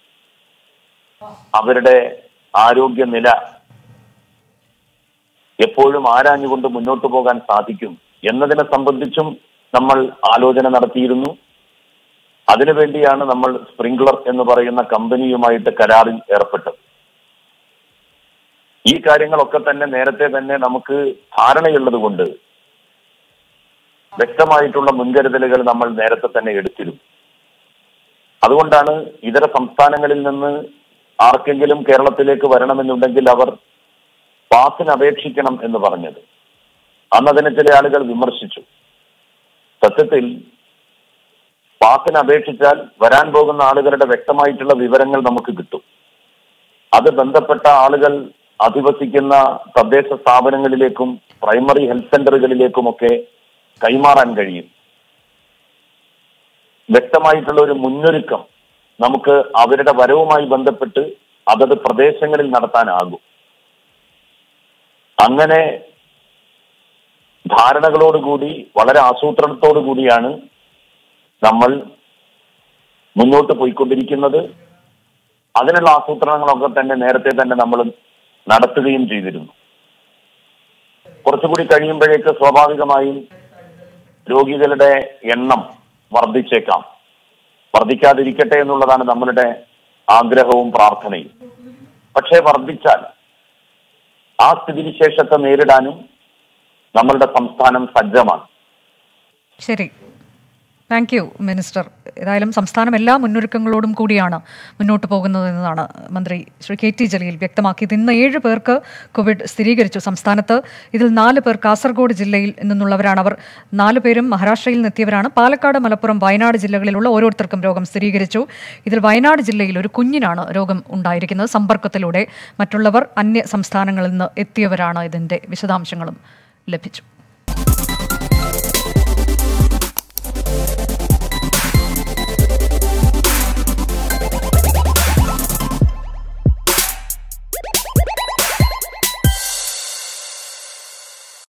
അവരുടെ ആരോഗ്യനില എപ്പോഴും ആരാഞ്ഞുകൊണ്ട് മുന്നോട്ട് പോകാൻ സാധിക്കും എന്നതിനെ സംബന്ധിച്ചും നമ്മൾ ആലോചന നടത്തിയിരുന്നു അതിനുവേണ്ടിയാണ് നമ്മൾ സ്പ്രിംഗ്ലർ എന്ന് പറയുന്ന കമ്പനിയുമായിട്ട് കരാറിൽ ഏർപ്പെട്ടത് ഈ കാര്യങ്ങളൊക്കെ തന്നെ നേരത്തെ തന്നെ നമുക്ക് ധാരണയുള്ളത് കൊണ്ട് വ്യക്തമായിട്ടുള്ള മുൻകരുതലുകൾ നമ്മൾ നേരത്തെ തന്നെ എടുത്തിരുന്നു അതുകൊണ്ടാണ് ഇതര സംസ്ഥാനങ്ങളിൽ നിന്ന് ആർക്കെങ്കിലും കേരളത്തിലേക്ക് വരണമെന്നുണ്ടെങ്കിൽ അവർ പാസിന് അപേക്ഷിക്കണം എന്ന് പറഞ്ഞത് അന്ന് അതിനെ ചില ആളുകൾ വിമർശിച്ചു സത്യത്തിൽ പാസിന് അപേക്ഷിച്ചാൽ വരാൻ പോകുന്ന ആളുകളുടെ വ്യക്തമായിട്ടുള്ള വിവരങ്ങൾ നമുക്ക് കിട്ടും അത് ബന്ധപ്പെട്ട ആളുകൾ അധിവസിക്കുന്ന തദ്ദേശ സ്ഥാപനങ്ങളിലേക്കും പ്രൈമറി ഹെൽത്ത് സെന്ററുകളിലേക്കുമൊക്കെ കൈമാറാൻ കഴിയും വ്യക്തമായിട്ടുള്ള ഒരു മുന്നൊരുക്കം നമുക്ക് അവരുടെ വരവുമായി ബന്ധപ്പെട്ട് അതത് പ്രദേശങ്ങളിൽ നടത്താനാകും അങ്ങനെ ധാരണകളോടുകൂടി വളരെ ആസൂത്രണത്തോടു കൂടിയാണ് നമ്മൾ മുന്നോട്ട് പോയിക്കൊണ്ടിരിക്കുന്നത് അതിനുള്ള ആസൂത്രണങ്ങളൊക്കെ തന്നെ നേരത്തെ തന്നെ നമ്മൾ നടത്തുകയും ചെയ്തിരുന്നു കുറച്ചുകൂടി കഴിയുമ്പോഴേക്ക് സ്വാഭാവികമായും രോഗികളുടെ എണ്ണം വർദ്ധിച്ചേക്കാം വർദ്ധിക്കാതിരിക്കട്ടെ എന്നുള്ളതാണ് നമ്മളുടെ ആഗ്രഹവും പ്രാർത്ഥനയും പക്ഷേ വർദ്ധിച്ചാൽ ആ സ്ഥിതിവിശേഷത്തെ നേരിടാനും നമ്മളുടെ സംസ്ഥാനം സജ്ജമാണ് ശരി താങ്ക് യു മിനിസ്റ്റർ ഏതായാലും സംസ്ഥാനം എല്ലാ മുന്നൊരുക്കങ്ങളോടും കൂടിയാണ് മുന്നോട്ട് പോകുന്നത് എന്നതാണ് മന്ത്രി ശ്രീ കെ ടി ജലീൽ വ്യക്തമാക്കിയത് ഇന്ന് ഏഴ് പേർക്ക് കോവിഡ് സ്ഥിരീകരിച്ചു സംസ്ഥാനത്ത് ഇതിൽ നാല് പേർ കാസർഗോഡ് ജില്ലയിൽ നിന്നുള്ളവരാണ് അവർ നാല് പേരും മഹാരാഷ്ട്രയിൽ നിന്നെത്തിയവരാണ് പാലക്കാട് മലപ്പുറം വയനാട് ജില്ലകളിലുള്ള ഓരോരുത്തർക്കും രോഗം സ്ഥിരീകരിച്ചു ഇതിൽ വയനാട് ജില്ലയിൽ ഒരു കുഞ്ഞിനാണ് രോഗം ഉണ്ടായിരിക്കുന്നത് സമ്പർക്കത്തിലൂടെ മറ്റുള്ളവർ അന്യ സംസ്ഥാനങ്ങളിൽ നിന്ന് എത്തിയവരാണ് ഇതിന്റെ വിശദാംശങ്ങളും ലഭിച്ചു